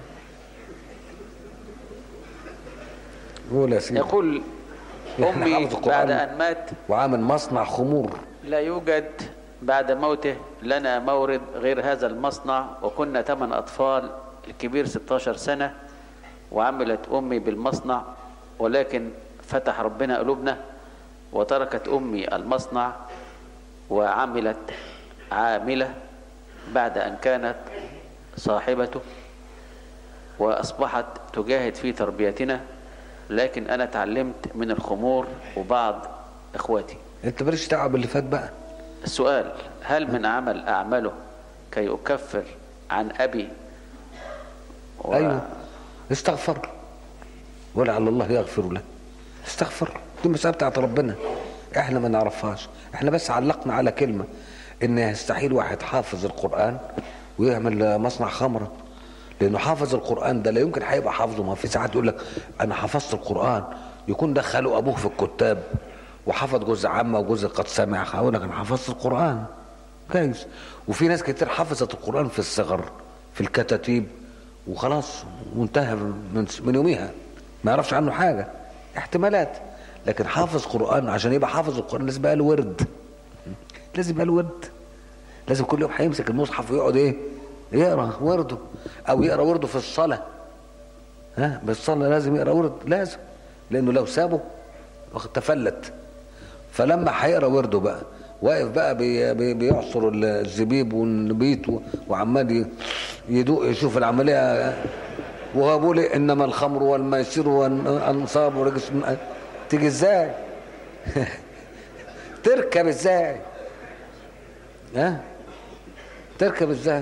قول يا سيدي يقول يعني أمي حافظ القرآن. بعد أن مات وعامل مصنع خمور لا يوجد بعد موته لنا مورد غير هذا المصنع وكنا ثمان أطفال الكبير 16 سنة وعملت أمي بالمصنع ولكن فتح ربنا قلوبنا وتركت أمي المصنع وعملت عاملة بعد أن كانت صاحبته وأصبحت تجاهد في تربيتنا لكن أنا تعلمت من الخمور وبعض إخواتي انت مالكش دعوه باللي فات بقى السؤال هل من عمل أعمله كي أكفر عن أبي و... ايوه استغفر ولعل الله يغفر له استغفر دي مسألة بتاعت ربنا احنا ما نعرفهاش احنا بس علقنا على كلمة ان يستحيل واحد حافظ القرآن ويعمل مصنع خمره لانه حافظ القران ده لا يمكن هيبقى حافظه ما في ساعات يقول لك انا حفظت القران يكون دخلوا ابوه في الكتاب وحفظ جزء عامه وجزء قد سمع هقول لك انا حفظت القران كويس وفي ناس كتير حفظت القران في الصغر في الكتاتيب وخلاص وانتهى من, من يوميها ما يعرفش عنه حاجه احتمالات لكن حافظ قران عشان يبقى حافظ القران لازم يبقى له ورد لازم يبقى له ورد لازم كل يوم هيمسك المصحف ويقعد ايه يقرا ورده او يقرا ورده في الصلاه ها بالصلاه لازم يقرا ورد لازم لانه لو سابه واخد تفلت فلما هيقرا ورده بقى واقف بقى بي بي بيعصر الزبيب والنبيت و- وعمال ي- يدوق يشوف العمليه وهو بيقول إيه؟ انما الخمر والميسر والانصاب ورجس من تيجي ازاي؟ تركب ازاي؟ ها؟ تركب ازاي؟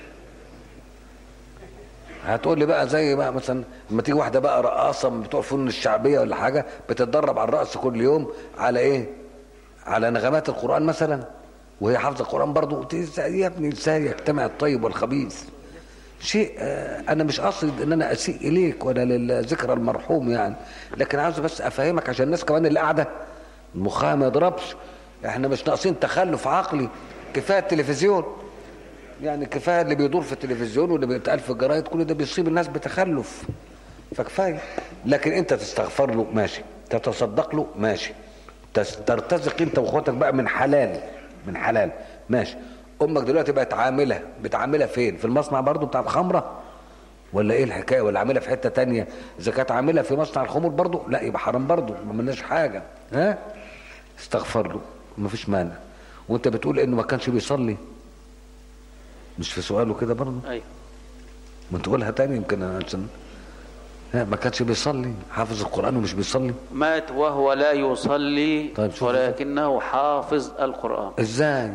هتقول لي بقى زي بقى مثلا لما تيجي واحده بقى رقاصه من بتوع الفنون الشعبيه ولا حاجه بتتدرب على الرقص كل يوم على ايه؟ على نغمات القران مثلا وهي حافظه القران برضه قلت ازاي يا ابني ازاي يجتمع الطيب والخبيث؟ شيء آه، انا مش قاصد ان انا اسيء اليك ولا للذكرى المرحوم يعني لكن عاوز بس افهمك عشان الناس كمان اللي قاعده مخها ما يضربش احنا مش ناقصين تخلف عقلي كفايه التلفزيون يعني كفايه اللي بيدور في التلفزيون واللي بيتقال في الجرايد كل ده بيصيب الناس بتخلف فكفايه لكن انت تستغفر له ماشي تتصدق له ماشي تس- ترتزق انت واخواتك بقى من حلال من حلال ماشي امك دلوقتي بقت عامله بتعاملها فين في المصنع برضو بتاع الخمره ولا ايه الحكايه ولا عاملها في حته تانية اذا كانت عاملها في مصنع الخمور برضو لا يبقى حرام برضو ما عملناش حاجه ها استغفر له ما فيش مانع وانت بتقول انه ما كانش بيصلي مش في سؤاله كده برضه ايوه ما تقولها تاني يمكن أنا عشان ها ما كانش بيصلي حافظ القران ومش بيصلي مات وهو لا يصلي طيب شوف ولكنه حافظ القرآن ازاي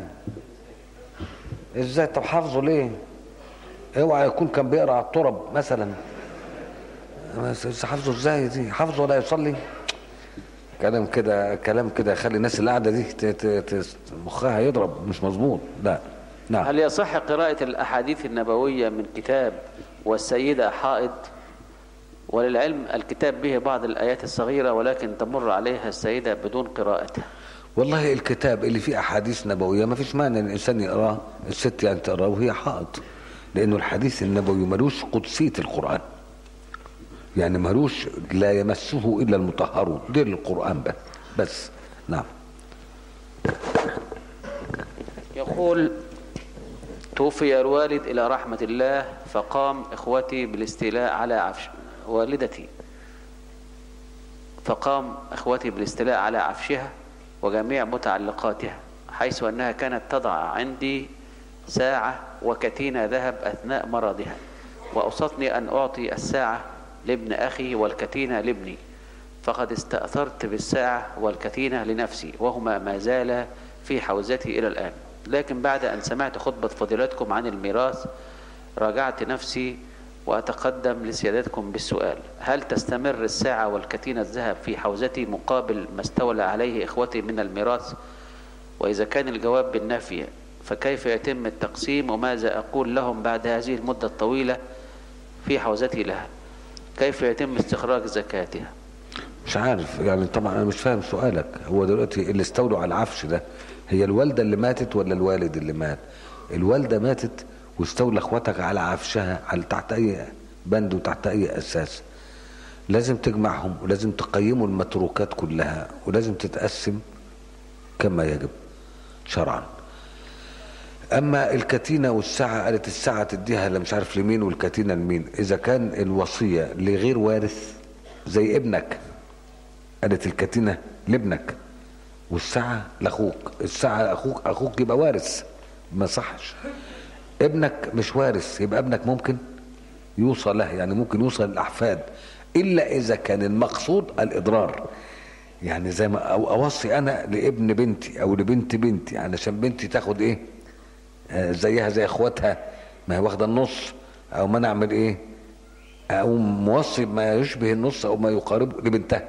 ازاي طب حافظه ليه اوعى يكون كان بيقرا على الترب مثلا بس بس حافظه ازاي دي حافظه ولا يصلي كلام كده كلام كده يخلي الناس اللي قاعده دي ت- ت- ت- مخها يضرب مش مظبوط لا نعم هل يصح قراءة الأحاديث النبوية من كتاب والسيدة حائض وللعلم الكتاب به بعض الآيات الصغيرة ولكن تمر عليها السيدة بدون قراءتها والله الكتاب اللي فيه احاديث نبويه ما فيش مانع ان الانسان يقراه الست يعني تقراه وهي حائض لانه الحديث النبوي ملوش قدسيه القران يعني ملوش لا يمسه الا المطهرون دي القران بس بس نعم يقول توفي الوالد إلى رحمة الله فقام إخوتي بالاستيلاء على عفش والدتي فقام إخوتي بالاستيلاء على عفشها وجميع متعلقاتها حيث أنها كانت تضع عندي ساعة وكتينة ذهب أثناء مرضها وأوصتني أن أعطي الساعة لابن أخي والكتينة لابني فقد استأثرت بالساعة والكتينة لنفسي وهما ما زالا في حوزتي إلى الآن لكن بعد أن سمعت خطبة فضيلتكم عن الميراث راجعت نفسي وأتقدم لسيادتكم بالسؤال هل تستمر الساعة والكتينة الذهب في حوزتي مقابل ما استولى عليه إخوتي من الميراث وإذا كان الجواب بالنفي فكيف يتم التقسيم وماذا أقول لهم بعد هذه المدة الطويلة في حوزتي لها كيف يتم استخراج زكاتها مش عارف يعني طبعا انا مش فاهم سؤالك هو دلوقتي اللي استولوا على العفش ده هي الوالده اللي ماتت ولا الوالد اللي مات الوالده ماتت واستولى اخواتك على عفشها على تحت اي بند وتحت اي اساس لازم تجمعهم ولازم تقيموا المتروكات كلها ولازم تتقسم كما يجب شرعا اما الكتينه والساعه قالت الساعه تديها اللي مش عارف لمين والكتينه لمين اذا كان الوصيه لغير وارث زي ابنك قالت الكتينه لابنك والساعه لاخوك الساعه لاخوك اخوك يبقى وارث ما صحش ابنك مش وارث يبقى ابنك ممكن يوصل له يعني ممكن يوصل للاحفاد الا اذا كان المقصود الاضرار يعني زي ما أو اوصي انا لابن بنتي او لبنت بنتي علشان بنتي تاخد ايه آه زيها زي اخواتها ما هي واخده النص او ما نعمل ايه او موصي ما يشبه النص او ما يقاربه لبنتها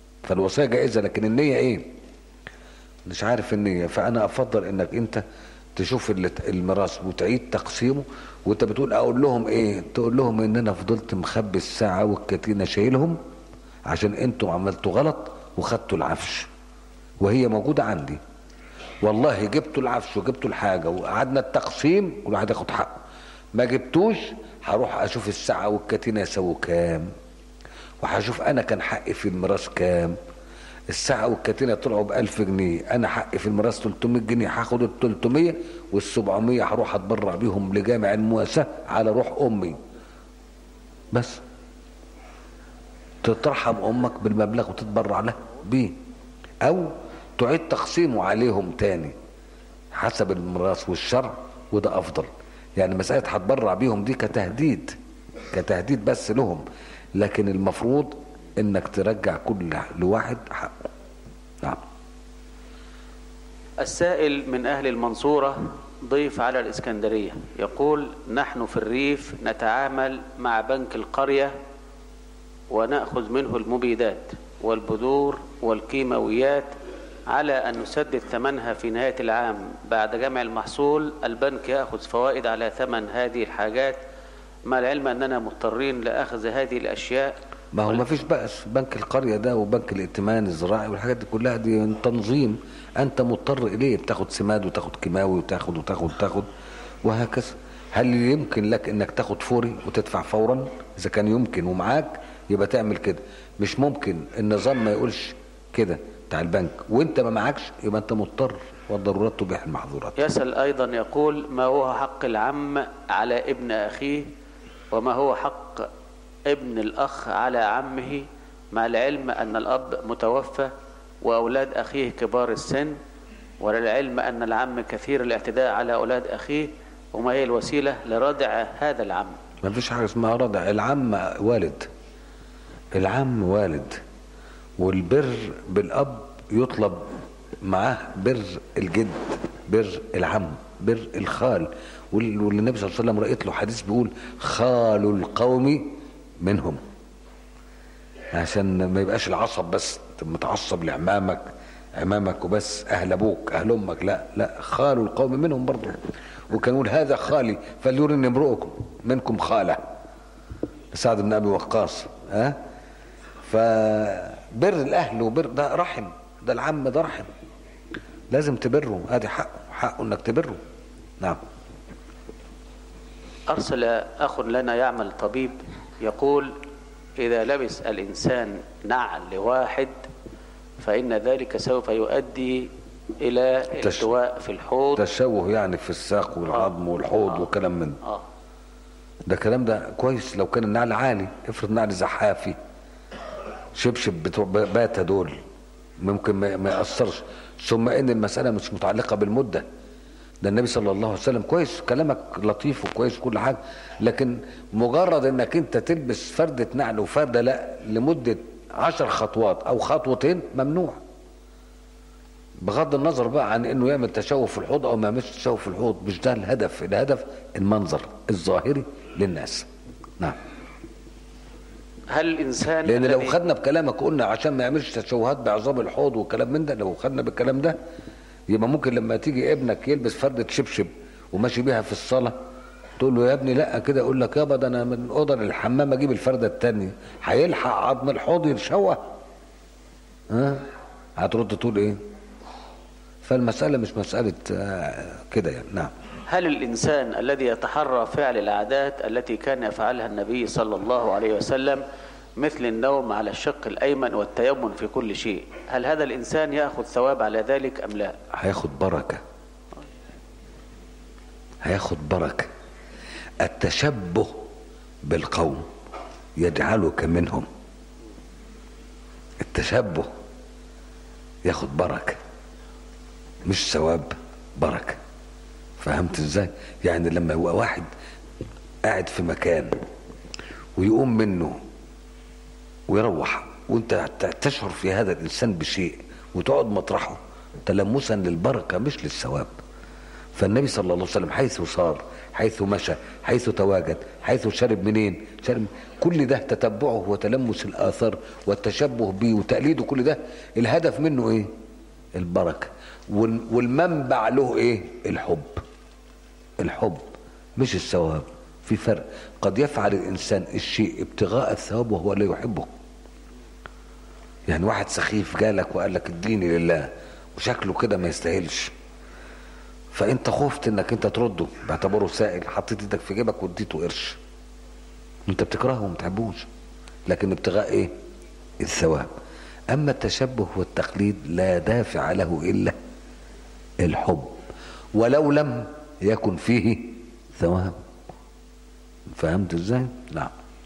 فالوصيه جائزه لكن النيه ايه مش عارف النيه فانا افضل انك انت تشوف ال- الميراث وتعيد تقسيمه وانت بتقول اقول لهم ايه تقول لهم ان انا فضلت مخبي الساعه والكتينه شايلهم عشان انتوا عملتوا غلط وخدتوا العفش وهي موجوده عندي والله جبتوا العفش وجبتوا الحاجه وقعدنا التقسيم كل واحد ياخد حقه ما جبتوش هروح اشوف الساعه والكتينه يساووا كام وهشوف انا كان حقي في الميراث كام الساعة والكتينة طلعوا ب 1000 جنيه أنا حقي في الميراث 300 جنيه هاخد ال 300 وال 700 هروح أتبرع بيهم لجامع المؤسسة على روح أمي بس تترحم أمك بالمبلغ وتتبرع له بيه أو تعيد تقسيمه عليهم تاني حسب الميراث والشرع وده أفضل يعني مسألة هتبرع بيهم دي كتهديد كتهديد بس لهم لكن المفروض انك ترجع كل لواحد حقه نعم السائل من أهل المنصورة ضيف على الإسكندرية يقول نحن في الريف نتعامل مع بنك القرية ونأخذ منه المبيدات والبذور والكيماويات على أن نسدد ثمنها في نهاية العام بعد جمع المحصول البنك يأخذ فوائد على ثمن هذه الحاجات مع العلم أننا مضطرين لأخذ هذه الأشياء ما هو ما فيش بأس بنك القرية ده وبنك الائتمان الزراعي والحاجات دي كلها دي تنظيم أنت مضطر إليه بتاخد سماد وتاخد كيماوي وتاخد وتاخد وتاخد وهكذا هل يمكن لك انك تاخد فوري وتدفع فورا اذا كان يمكن ومعاك يبقى تعمل كده مش ممكن النظام ما يقولش كده بتاع البنك وانت ما معكش يبقى انت مضطر والضرورات تبيح المحظورات يسأل أيضا يقول ما هو حق العم على ابن أخيه وما هو حق ابن الأخ على عمه مع العلم أن الأب متوفى وأولاد أخيه كبار السن وللعلم أن العم كثير الاعتداء على أولاد أخيه وما هي الوسيلة لردع هذا العم ما فيش حاجة اسمها رضع العم والد العم والد والبر بالأب يطلب معاه بر الجد بر العم بر الخال وال- والنبي صلى الله عليه وسلم رأيت له حديث بيقول خال القوم منهم عشان ما يبقاش العصب بس أنت متعصب لعمامك عمامك وبس اهل ابوك اهل امك لا لا خال القوم منهم برضه وكان يقول هذا خالي فليرني امرؤكم منكم خاله سعد بن ابي وقاص ها فبر الاهل وبر ده رحم ده العم ده رحم لازم تبره ادي حقه حقه انك تبره نعم أرسل أخ لنا يعمل طبيب يقول إذا لبس الإنسان نعل لواحد فإن ذلك سوف يؤدي إلى تش- التواء في الحوض تشوه يعني في الساق والعظم والحوض آه. وكلام من آه. ده الكلام ده كويس لو كان النعل عالي افرض نعل زحافي شبشب بتوع باتا دول ممكن ما ما يأثرش ثم ان المسألة مش متعلقة بالمدة ده النبي صلى الله عليه وسلم كويس كلامك لطيف وكويس كل حاجة لكن مجرد انك انت تلبس فردة نعل وفردة لا لمدة عشر خطوات او خطوتين ممنوع بغض النظر بقى عن انه يعمل تشوه في الحوض او ما يعملش تشوه في الحوض مش ده الهدف الهدف المنظر الظاهري للناس نعم هل الإنسان لان لو الذي- خدنا بكلامك قلنا عشان ما يعملش تشوهات بعظام الحوض وكلام من ده لو خدنا بالكلام ده يبقى ممكن لما تيجي ابنك يلبس فردة شبشب وماشي بيها في الصلاة تقول له يا ابني لا كده يقول لك يابا ده انا من اوضه للحمام اجيب الفردة التانية هيلحق عظم الحوض يتشوه ها هترد تقول ايه فالمسألة مش مسألة آه، كده يعني نعم هل الإنسان الذي يتحرى فعل العادات التي كان يفعلها النبي صلى الله عليه وسلم مثل النوم على الشق الأيمن والتيمم في كل شيء هل هذا الإنسان يأخذ ثواب على ذلك أم لا هياخد بركة هياخد بركة التشبه بالقوم يجعلك منهم التشبه ياخد بركة مش ثواب بركة فهمت ازاي يعني لما يبقى واحد قاعد في مكان ويقوم منه ويروح وانت تشعر في هذا الانسان بشيء وتقعد مطرحه تلمسا للبركه مش للثواب فالنبي صلى الله عليه وسلم حيث صار حيث مشى حيث تواجد حيث شرب منين شرب كل ده تتبعه وتلمس الاثار والتشبه به وتقليده كل ده الهدف منه ايه البركة وال- والمنبع له ايه الحب الحب مش الثواب في فرق قد يفعل الانسان الشيء ابتغاء الثواب وهو لا يحبه يعني واحد سخيف جالك وقال لك اديني لله وشكله كده ما يستاهلش فانت خفت انك انت ترده باعتباره سائل حطيت ايدك في جيبك واديته قرش انت بتكرهه وما بتحبوش لكن ابتغاء ايه الثواب اما التشبه والتقليد لا دافع له الا الحب ولو لم يكن فيه ثواب فهمت ازاي نعم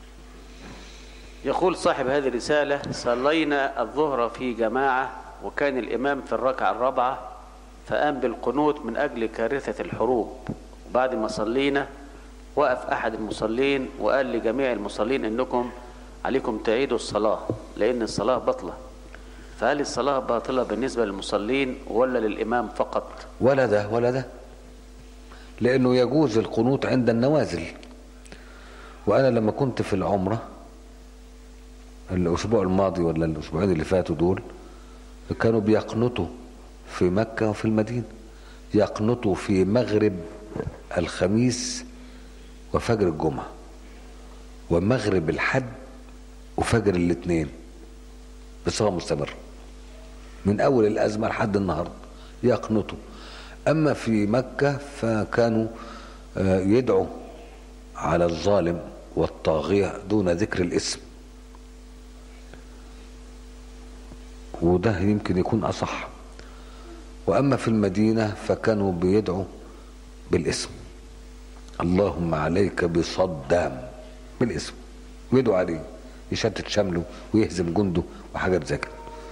يقول صاحب هذه الرسالة صلينا الظهر في جماعة وكان الإمام في الركعة الرابعة فقام بالقنوت من أجل كارثة الحروب وبعد ما صلينا وقف أحد المصلين وقال لجميع المصلين إنكم عليكم تعيدوا الصلاة لأن الصلاة بطلة فهل الصلاة باطلة بالنسبة للمصلين ولا للإمام فقط ولا ده ولا ده لانه يجوز القنوت عند النوازل وانا لما كنت في العمره الاسبوع الماضي ولا الاسبوعين اللي فاتوا دول كانوا بيقنطوا في مكه وفي المدينه يقنطوا في مغرب الخميس وفجر الجمعه ومغرب الحد وفجر الاثنين بصفه مستمره من اول الازمه لحد النهارده يقنطوا اما في مكه فكانوا آه، يدعوا على الظالم والطاغيه دون ذكر الاسم وده يمكن يكون اصح واما في المدينه فكانوا بيدعوا بالاسم اللهم عليك بصدام بالاسم ويدعوا عليه يشتت شمله ويهزم جنده وحاجات زي كده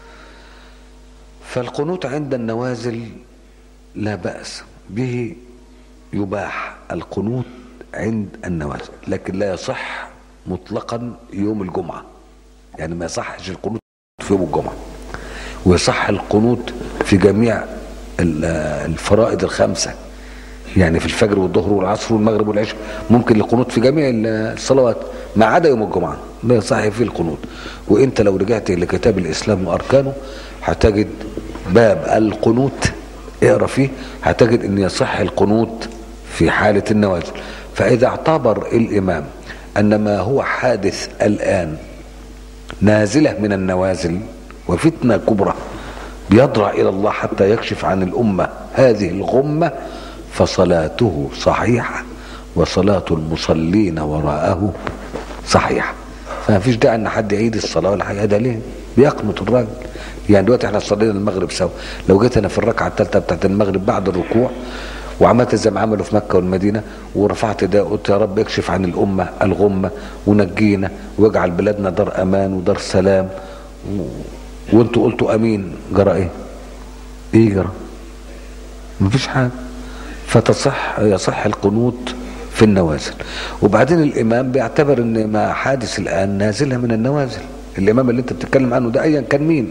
فالقنوت عند النوازل لا بأس به يباح القنوت عند النوازل لكن لا يصح مطلقا يوم الجمعة يعني ما يصحش القنوت في يوم الجمعة ويصح القنوت في جميع ال- الفرائض الخمسة يعني في الفجر والظهر والعصر والمغرب والعشاء ممكن القنوت في جميع الصلوات ما عدا يوم الجمعة لا يصح فيه القنوت وانت لو رجعت لكتاب الاسلام واركانه هتجد باب القنوت اقرا فيه هتجد ان يصح القنوت في حالة النوازل فاذا اعتبر الامام ان ما هو حادث الان نازلة من النوازل وفتنة كبرى بيضرع إلى الله حتى يكشف عن الأمة هذه الغمة فصلاته صحيحة وصلاة المصلين وراءه صحيحة فما فيش داعي ان حد يعيد الصلاة ولا حاجة ده ليه بيقنط الراجل يعني دلوقتي احنا صلينا المغرب سوا لو جيت انا في الركعة الثالثة بتاعت المغرب بعد الركوع وعملت زي ما عملوا في مكة والمدينة ورفعت ده قلت يا رب اكشف عن الأمة الغمة ونجينا واجعل بلادنا دار أمان ودار سلام و... وانتوا قلتوا أمين جرى ايه؟ ايه جرى؟ مفيش حاجة فتصح يصح القنوت في النوازل وبعدين الإمام بيعتبر ان ما حادث الآن نازلة من النوازل الإمام اللي انت بتتكلم عنه ده أيا كان مين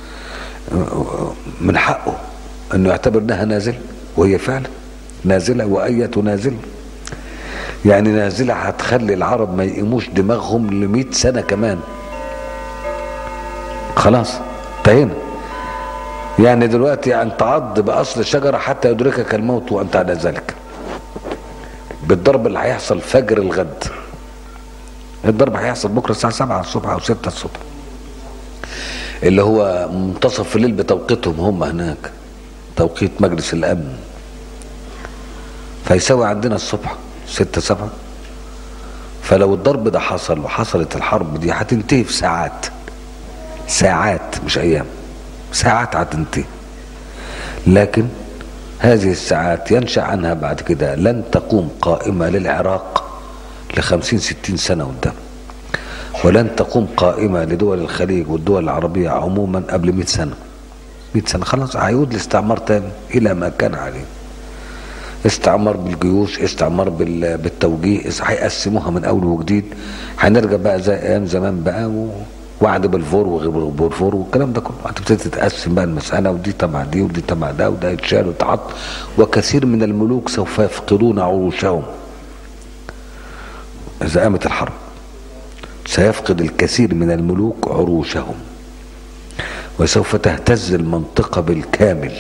من حقه انه يعتبر انها نازل وهي فعلا نازله واية نازله يعني نازله هتخلي العرب ما يقيموش دماغهم ل سنه كمان خلاص انتهينا يعني دلوقتي ان تعض باصل الشجره حتى يدركك الموت وانت على ذلك بالضرب اللي هيحصل فجر الغد الضرب هيحصل بكره الساعه 7 الصبح او 6 الصبح اللي هو منتصف الليل بتوقيتهم هم هناك توقيت مجلس الامن فيساوي عندنا الصبح ستة سبعة فلو الضرب ده حصل وحصلت الحرب دي هتنتهي في ساعات ساعات مش ايام ساعات هتنتهي لكن هذه الساعات ينشا عنها بعد كده لن تقوم قائمه للعراق لخمسين ستين سنه قدام ولن تقوم قائمة لدول الخليج والدول العربية عموما قبل 100 سنة 100 سنة خلاص هيعود الاستعمار تاني إلى ما كان عليه استعمار بالجيوش استعمار بال- بالتوجيه هيقسموها من أول وجديد هنرجع بقى زي أيام زمان بقى و... وعد بالفور وغير بالفور والكلام ده كله هتبتدي تتقسم بقى المسألة ودي تبع دي ودي تبع ده وده يتشال ويتحط وكثير من الملوك سوف يفقدون عروشهم إذا قامت الحرب سيفقد الكثير من الملوك عروشهم وسوف تهتز المنطقة بالكامل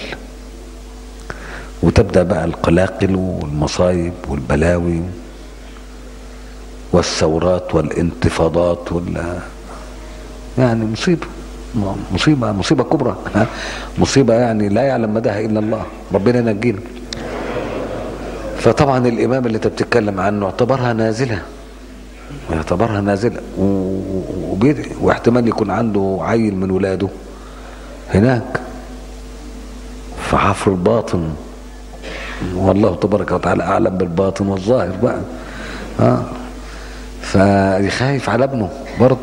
وتبدأ بقى القلاقل والمصايب والبلاوي والثورات والانتفاضات وال يعني مصيبة مصيبة مصيبة كبرى مصيبة يعني لا يعلم مداها إلا الله ربنا ينجينا فطبعا الإمام اللي أنت بتتكلم عنه اعتبرها نازلة يعتبرها نازلة و- وبيد- واحتمال يكون عنده عيل من ولاده هناك في حفر الباطن والله تبارك وتعالى أعلم بالباطن والظاهر بقى اه فيخايف على ابنه برضه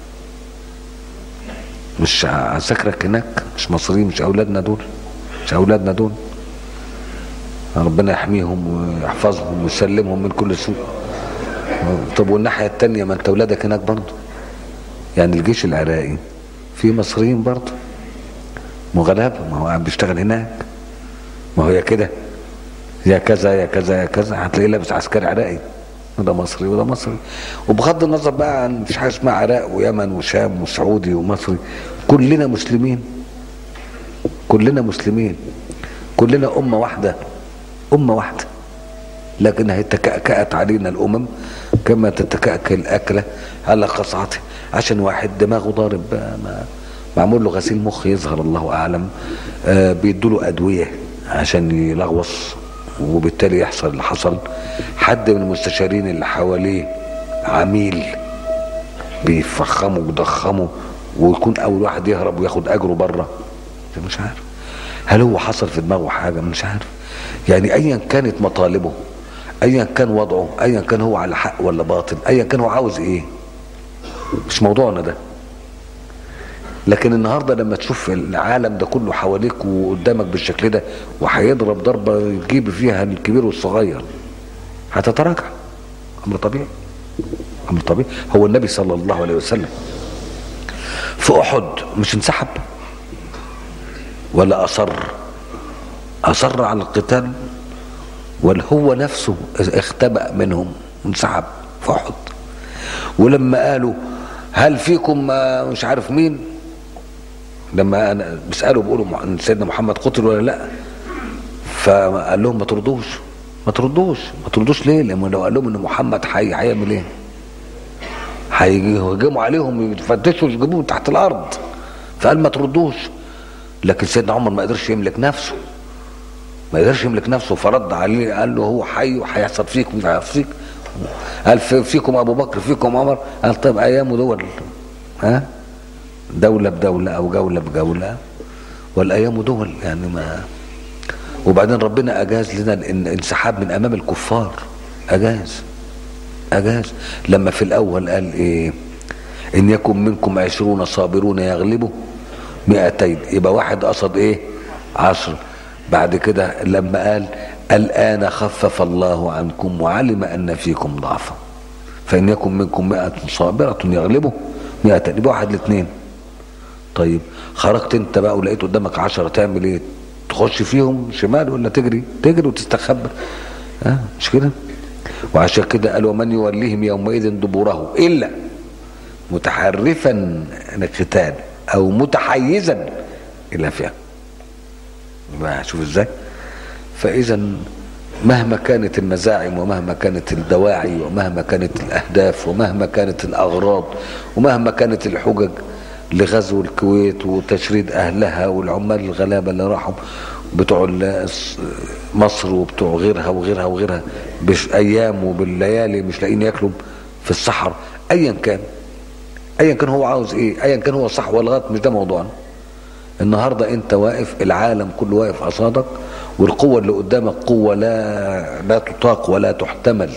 مش عساكرك هناك مش مصريين مش اولادنا دول مش اولادنا دول ربنا يحميهم ويحفظهم ويسلمهم من كل سوء طب والناحيه التانية ما انت اولادك هناك برضه يعني الجيش العراقي في مصريين برضه مغلبة ما هو قاعد بيشتغل هناك ما هو يا كده يا كذا يا كذا يا كذا هتلاقيه لابس عسكري عراقي وده مصري وده مصري وبغض النظر بقى عن مفيش حاجه اسمها عراق ويمن وشام وسعودي ومصري كلنا مسلمين كلنا مسلمين كلنا امه واحده امه واحده لكن هي تكأكأت علينا الامم كما تتكأكأ الاكله على قصعته عشان واحد دماغه ضارب بقى ما معمول له غسيل مخ يظهر الله اعلم آه بيدوا له ادويه عشان يلغوص وبالتالي يحصل اللي حصل حد من المستشارين اللي حواليه عميل بيفخمه ويضخمه ويكون اول واحد يهرب وياخد اجره بره مش عارف هل هو حصل في دماغه حاجه مش عارف يعني ايا كانت مطالبه ايا كان وضعه ايا كان هو على حق ولا باطل ايا كان هو عاوز ايه مش موضوعنا ده لكن النهارده لما تشوف العالم ده كله حواليك وقدامك بالشكل ده وهيضرب ضربه يجيب فيها الكبير والصغير هتتراجع امر طبيعي امر طبيعي هو النبي صلى الله عليه وسلم في احد مش انسحب ولا اصر اصر على القتال ولا هو نفسه اختبأ منهم وانسحب في احد ولما قالوا هل فيكم مش عارف مين لما انا بيسالوا بيقولوا ان سيدنا محمد قتل ولا لا فقال لهم ما تردوش ما تردوش ما تردوش ليه لما لو قال لهم ان محمد حي هيعمل ايه هيهجموا عليهم يفتشوا يجيبوهم تحت الارض فقال ما تردوش لكن سيدنا عمر ما قدرش يملك نفسه ما قدرش يملك نفسه فرد عليه قال له هو حي وهيحصل فيكم هيحصل فيك قال فيكم ابو بكر فيكم عمر قال طيب ايامه دول ها دولة بدولة أو جولة بجولة والأيام دول يعني ما وبعدين ربنا أجاز لنا الانسحاب من أمام الكفار أجاز أجاز لما في الأول قال إيه إن يكن منكم عشرون صابرون يغلبوا مئتين يبقى واحد قصد إيه عشر بعد كده لما قال الآن خفف الله عنكم وعلم أن فيكم ضعفا فإن يكن منكم مئة صابرة يغلبوا مئتين يبقى واحد لاثنين طيب خرجت انت بقى ولقيت قدامك عشرة تعمل ايه تخش فيهم شمال ولا تجري تجري وتستخبى ها أه؟ مش كده وعشان كده قال ومن يوليهم يومئذ دبوره الا متحرفا للقتال او متحيزا الى فئه بقى شوف ازاي فاذا مهما كانت المزاعم ومهما كانت الدواعي ومهما كانت الاهداف ومهما كانت الاغراض ومهما كانت الحجج لغزو الكويت وتشريد اهلها والعمال الغلابه اللي راحوا بتوع مصر وبتوع غيرها وغيرها وغيرها بايام وبالليالي مش لاقيين ياكلوا في الصحراء ايا كان ايا كان هو عاوز ايه ايا كان هو صح ولا غلط مش ده موضوعنا النهارده انت واقف العالم كله واقف قصادك والقوه اللي قدامك قوه لا لا تطاق ولا تحتمل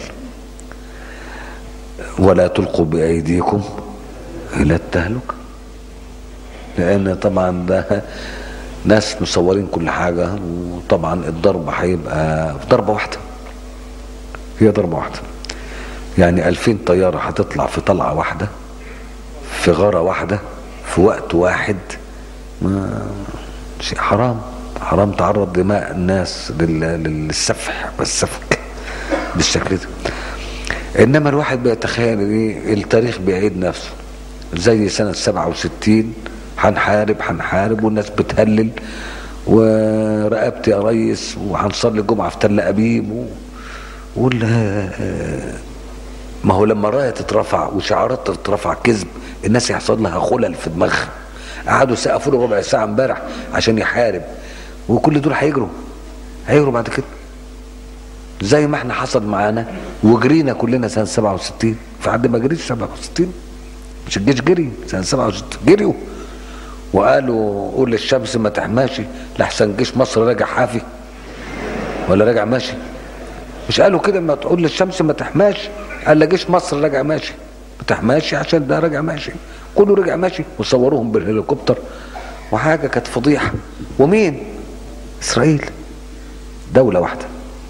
ولا تلقوا بايديكم الى التهلكه لان طبعا ده ناس مصورين كل حاجة وطبعا الضرب هيبقى ضربة واحدة هي ضربة واحدة يعني ألفين طيارة هتطلع في طلعة واحدة في غارة واحدة في وقت واحد ما شيء حرام حرام تعرض دماء الناس للسفح والسفك بالشكل ده انما الواحد بيتخيل ايه التاريخ بيعيد نفسه زي سنة 67 هنحارب هنحارب والناس بتهلل ورقبتي يا ريس وهنصلي الجمعه في تل ابيب و... وال ما هو لما رايه تترفع وشعارات تترفع كذب الناس يحصل لها خلل في دماغها قعدوا سقفوا له ربع ساعه امبارح عشان يحارب وكل دول هيجروا هيجروا بعد كده زي ما احنا حصل معانا وجرينا كلنا سنه 67 في حد ما جريش 67 مش الجيش جري سنه 67 جريوا وقالوا قول للشمس ما تحماشي لحسن جيش مصر راجع حافي ولا راجع ماشي مش قالوا كده ما تقول للشمس ما تحماش قال لا جيش مصر راجع ماشي ما تحماشي عشان ده راجع ماشي كله رجع ماشي وصوروهم بالهليكوبتر وحاجه كانت فضيحه ومين اسرائيل دوله واحده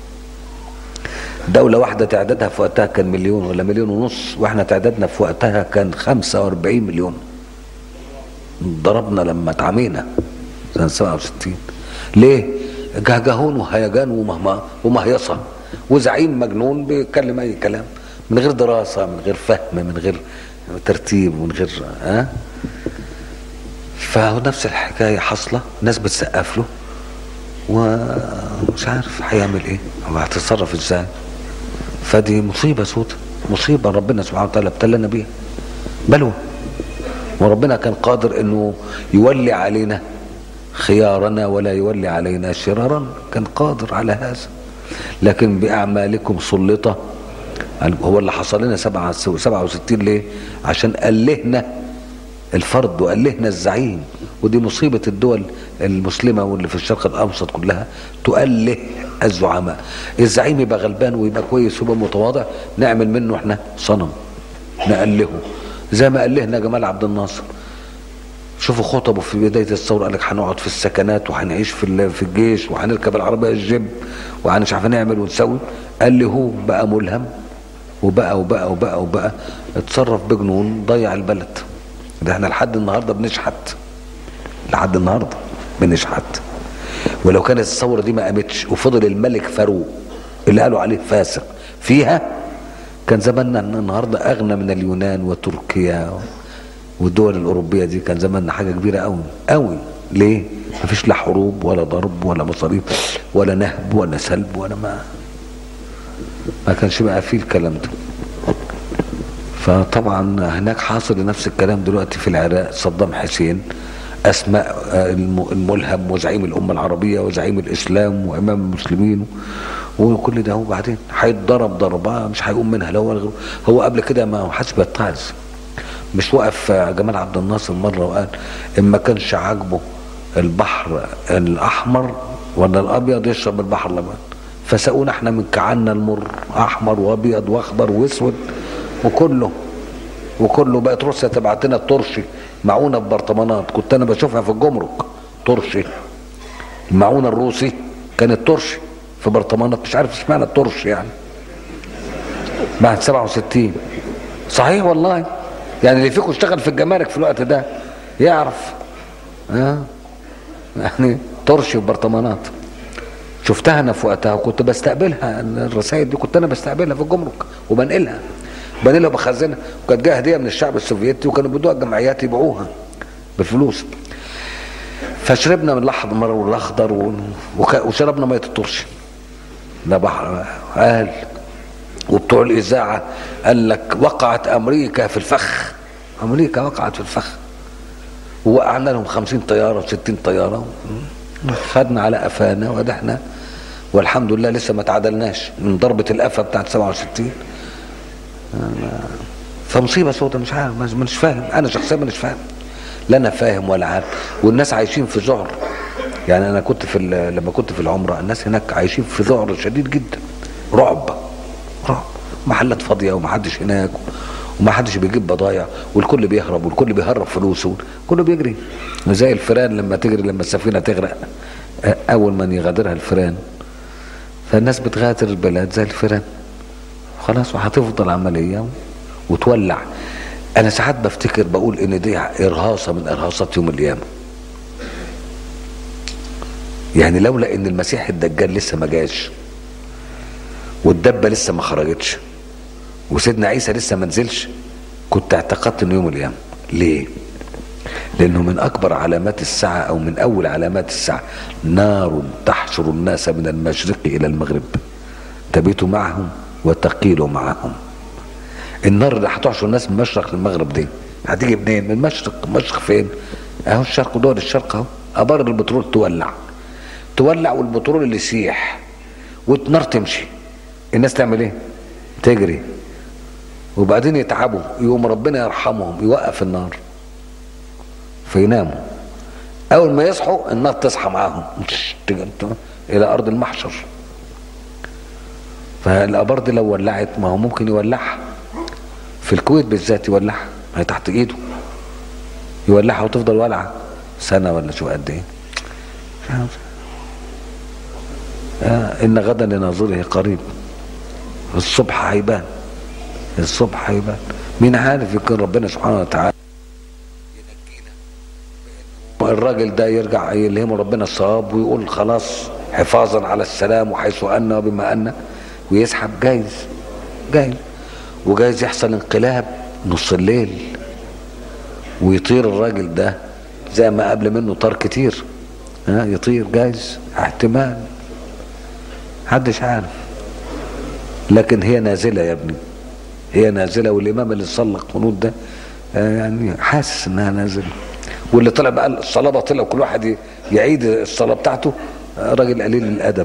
دولة واحدة تعدادها في وقتها كان مليون ولا مليون ونص واحنا تعدادنا في وقتها كان 45 مليون ضربنا لما اتعمينا سنة 67 ليه؟ جهجهون وهيجان ومهما ومهيصة وزعيم مجنون بيتكلم أي كلام من غير دراسة من غير فهم من غير ترتيب من غير ها فهو نفس الحكاية حاصلة ناس بتسقف له ومش عارف هيعمل ايه او هتتصرف ازاي فدي مصيبة سودة مصيبة ربنا سبحانه وتعالى ابتلنا بيها بلوى وربنا كان قادر انه يولي علينا خيارنا ولا يولي علينا شرارنا كان قادر على هذا لكن بأعمالكم سلطة هو اللي حصل لنا 67 ليه عشان ألهنا الفرد وألهنا الزعيم ودي مصيبة الدول المسلمة واللي في الشرق الأوسط كلها تؤله الزعماء الزعيم يبقى غلبان ويبقى كويس ويبقى متواضع نعمل منه احنا صنم نألهه زي ما ألهنا جمال عبد الناصر شوفوا خطبه في بداية الثورة قال لك هنقعد في السكنات وهنعيش في في الجيش وهنركب العربية الجيب ومش عارف نعمل ونسوي قال لي هو بقى ملهم وبقى وبقى وبقى وبقى اتصرف بجنون ضيع البلد ده احنا لحد النهارده بنشحت لحد النهارده بنشحت ولو كانت الثوره دي ما قامتش وفضل الملك فاروق اللي قالوا عليه فاسق فيها كان زماننا النهارده اغنى من اليونان وتركيا والدول الاوروبيه دي كان زماننا حاجه كبيره قوي قوي ليه؟ مفيش لا حروب ولا ضرب ولا مصاريف ولا نهب ولا سلب ولا ما ما كانش بقى فيه الكلام ده فطبعا هناك حاصل نفس الكلام دلوقتي في العراق صدام حسين اسماء الملهم وزعيم الامه العربيه وزعيم الاسلام وامام المسلمين وكل ده وبعدين هيتضرب ضربه مش هيقوم منها لو غيره هو قبل كده ما حدش بيتعظ مش وقف جمال عبد الناصر مره وقال ان ما كانش عاجبه البحر الاحمر ولا الابيض يشرب البحر الابيض فسقونا احنا من كعنا المر احمر وابيض واخضر واسود وكله وكله بقت روسيا تبعت لنا الترشي معونه ببرطمانات كنت انا بشوفها في الجمرك ترشي المعونه الروسي كانت ترشي في برطمانات مش عارف اشمعنى الترشي يعني بعد 67 صحيح والله يعني اللي فيكم اشتغل في الجمارك في الوقت ده يعرف ها يعني ترشي وبرطمانات شفتها انا في وقتها وكنت بستقبلها الرسائل دي كنت انا بستقبلها في الجمرك وبنقلها بنقلها وبخزنها وكانت جايه هديه من الشعب السوفيتي وكانوا بيدوها الجمعيات يبيعوها بالفلوس فشربنا من الاحمر والاخضر و... وك... وشربنا ميه الترشي ده بحر قال وبتوع الاذاعه قال لك وقعت امريكا في الفخ امريكا وقعت في الفخ ووقعنا لهم 50 طياره و60 طياره خدنا على قفانا ودحنا والحمد لله لسه ما تعادلناش من ضربه القفا بتاعت 67 فمصيبه سودة مش عارف مش فاهم انا شخصيا مش فاهم لا انا فاهم ولا عارف والناس عايشين في ذعر يعني انا كنت في لما كنت في العمره الناس هناك عايشين في ذعر شديد جدا رعب رعب محلات فاضيه ومحدش هناك ومحدش بيجيب بضايع والكل بيهرب والكل بيهرب فلوسه كله بيجري زي الفيران لما تجري لما السفينه تغرق اول من يغادرها الفيران فالناس بتغادر البلاد زي الفيران خلاص وهتفضل عمليه وتولع انا ساعات بفتكر بقول ان دي ارهاصه من ارهاصات يوم القيامه يعني لولا ان المسيح الدجال لسه ما جاش والدبه لسه ما خرجتش وسيدنا عيسى لسه ما نزلش كنت اعتقدت انه يوم القيامه ليه لانه من اكبر علامات الساعه او من اول علامات الساعه نار تحشر الناس من المشرق الى المغرب تبيت معهم وتقيل معهم النار اللي هتحشر الناس من المشرق للمغرب دي هتيجي منين من المشرق المشرق فين اهو الشرق دول الشرق اهو ابار البترول تولع تولع والبترول اللي يسيح والنار تمشي الناس تعمل ايه تجري وبعدين يتعبوا يقوم ربنا يرحمهم يوقف النار فيناموا اول ما يصحوا النار تصحى معاهم الى ارض المحشر فالابار دي لو ولعت ما هو ممكن يولعها في الكويت بالذات يولعها هي تحت ايده يولعها وتفضل ولعه سنه ولا شو قد ايه آه ان غدا لناظره قريب الصبح هيبان الصبح هيبان مين عارف يكون ربنا سبحانه وتعالى الراجل ده يرجع يلهمه ربنا الصواب ويقول خلاص حفاظا على السلام وحيث أن وبما أن ويسحب جايز جايز وجايز يحصل انقلاب نص الليل ويطير الراجل ده زي ما قبل منه طار كتير ها يطير جايز احتمال محدش عارف لكن هي نازلة يا ابني هي نازلة والإمام اللي صلى القنوت ده يعني حاسس إنها نازلة واللي طلع بقى الصلاة باطلة وكل واحد يعيد الصلاة بتاعته راجل قليل الأدب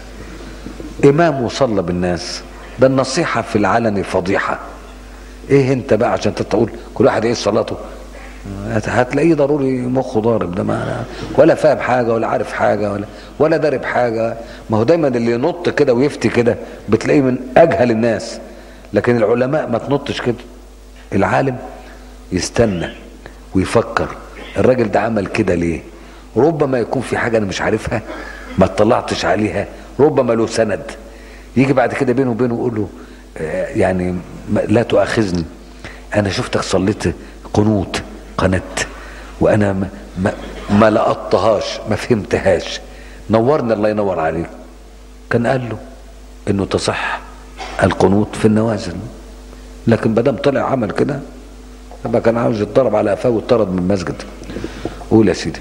إمام وصلى بالناس ده النصيحة في العلن فضيحة إيه أنت بقى عشان تقول كل واحد يعيد صلاته هتلاقيه ضروري مخه ضارب ده ما ولا فاهم حاجه ولا عارف حاجه ولا ولا دارب حاجه ما هو دايما اللي ينط كده ويفتي كده بتلاقيه من اجهل الناس لكن العلماء ما تنطش كده العالم يستنى ويفكر الراجل ده عمل كده ليه ربما يكون في حاجه انا مش عارفها ما اطلعتش عليها ربما له سند يجي بعد كده بينه وبينه يقول له يعني لا تؤاخذني انا شفتك صليت قنوت قنت وانا ما, ما, ما لقطتهاش ما فهمتهاش نورني الله ينور عليك كان قال له انه تصح القنوت في النوازل لكن ما دام طلع عمل كده يبقى كان عاوز يتضرب على قفاه ويطرد من المسجد قول يا سيدي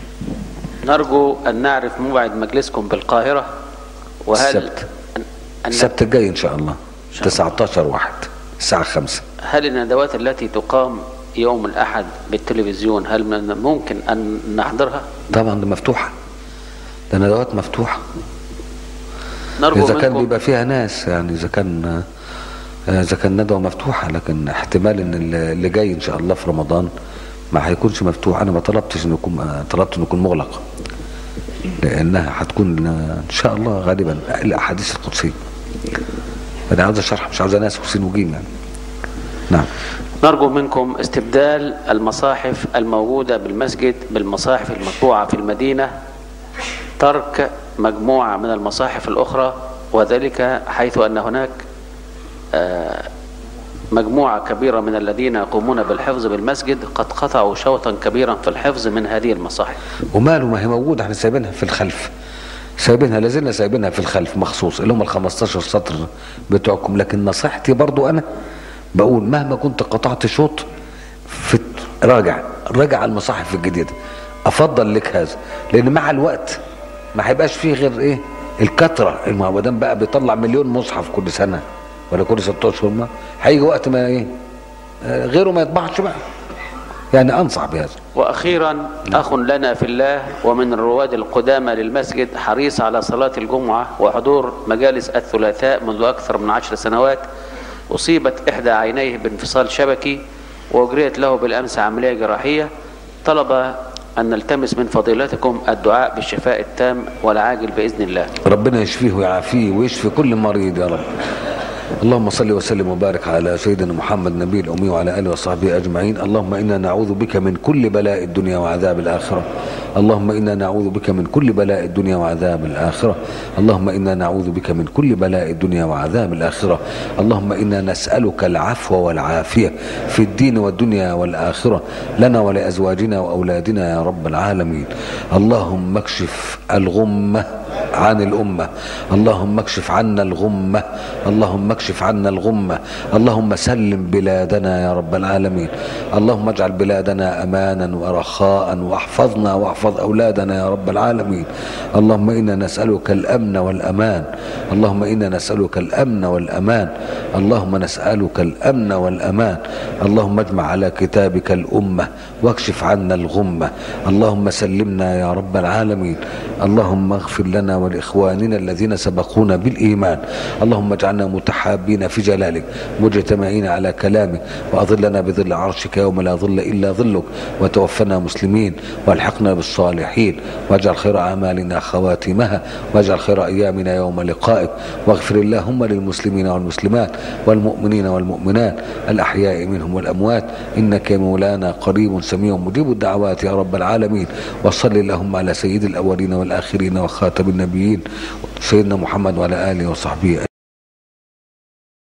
نرجو أن نعرف موعد مجلسكم بالقاهرة وهل السبت أن السبت الجاي ان شاء الله شاء الله. 19 واحد الساعه 5 هل الندوات التي تقام يوم الأحد بالتلفزيون هل من ممكن أن نحضرها؟ طبعا ده مفتوحه ده ندوات مفتوحه نرجو اذا كان منكم بيبقى فيها ناس يعني اذا كان اذا كان ندوه مفتوحه لكن احتمال ان اللي جاي ان شاء الله في رمضان ما هيكونش مفتوح انا ما طلبتش انه يكون طلبت انه يكون مغلق لانها هتكون ان شاء الله غالبا الاحاديث القدسيه انا عاوز اشرح مش عاوز ناس وسين وجيم يعني نعم نرجو منكم استبدال المصاحف الموجودة بالمسجد بالمصاحف المطبوعة في المدينة ترك مجموعة من المصاحف الأخرى وذلك حيث أن هناك آه، مجموعة كبيرة من الذين يقومون بالحفظ بالمسجد قد قطعوا شوطا كبيرا في الحفظ من هذه المصاحف وماله ما هي موجوده احنا سايبينها في الخلف سايبينها لازلنا سايبينها في الخلف مخصوص اللي هم ال 15 سطر بتوعكم لكن نصيحتي برضو انا بقول مهما كنت قطعت شوط في راجع راجع المصاحف الجديده افضل لك هذا لان مع الوقت ما هيبقاش فيه غير ايه الكتره ما هو دام بقى بيطلع مليون مصحف كل سنه ولا كل ست اشهر ما هيجي وقت ما ايه آه، غيره ما يطبعش بقى يعني انصح بهذا وأخيرا أخ لنا في الله ومن الرواد القدامى للمسجد حريص على صلاة الجمعة وحضور مجالس الثلاثاء منذ أكثر من عشر سنوات أصيبت إحدى عينيه بانفصال شبكي وأجريت له بالأمس عملية جراحية طلب أن نلتمس من فضيلتكم الدعاء بالشفاء التام والعاجل بإذن الله ربنا يشفيه ويعافيه ويشفي كل مريض يا رب اللهم صل وسلم وبارك على سيدنا محمد النبي الأمي وعلى آله وصحبه أجمعين اللهم إنا نعوذ بك من كل بلاء الدنيا وعذاب الآخرة اللهم إنا نعوذ بك من كل بلاء الدنيا وعذاب الآخرة اللهم إنا نعوذ بك من كل بلاء الدنيا وعذاب الآخرة اللهم إنا نسألك العفو والعافية في الدين والدنيا والآخرة لنا ولأزواجنا وأولادنا يا رب العالمين اللهم اكشف الغمة عن الأمة اللهم اكشف عنا الغمة اللهم اكشف عنا الغمة اللهم سلم بلادنا يا رب العالمين اللهم اجعل بلادنا أمانا ورخاء واحفظنا واحفظ أولادنا يا رب العالمين اللهم إنا نسألك الأمن والأمان اللهم إنا نسألك الأمن والأمان اللهم نسألك الأمن والأمان اللهم اجمع على كتابك الأمة واكشف عنا الغمة اللهم سلمنا يا رب العالمين اللهم اغفر لنا ولإخواننا الذين سبقونا بالإيمان اللهم اجعلنا متحابين في جلالك مجتمعين على كلامك وأظلنا بظل عرشك يوم لا ظل إلا ظلك وتوفنا مسلمين والحقنا بالصالحين واجعل خير أعمالنا خواتمها واجعل خير أيامنا يوم لقائك واغفر اللهم للمسلمين والمسلمات والمؤمنين والمؤمنات الأحياء منهم والأموات إنك يا مولانا قريب سميع مجيب الدعوات يا رب العالمين وصل اللهم على سيد الأولين والآخرين وخاتم النبيين سيدنا محمد وعلى آله وصحبه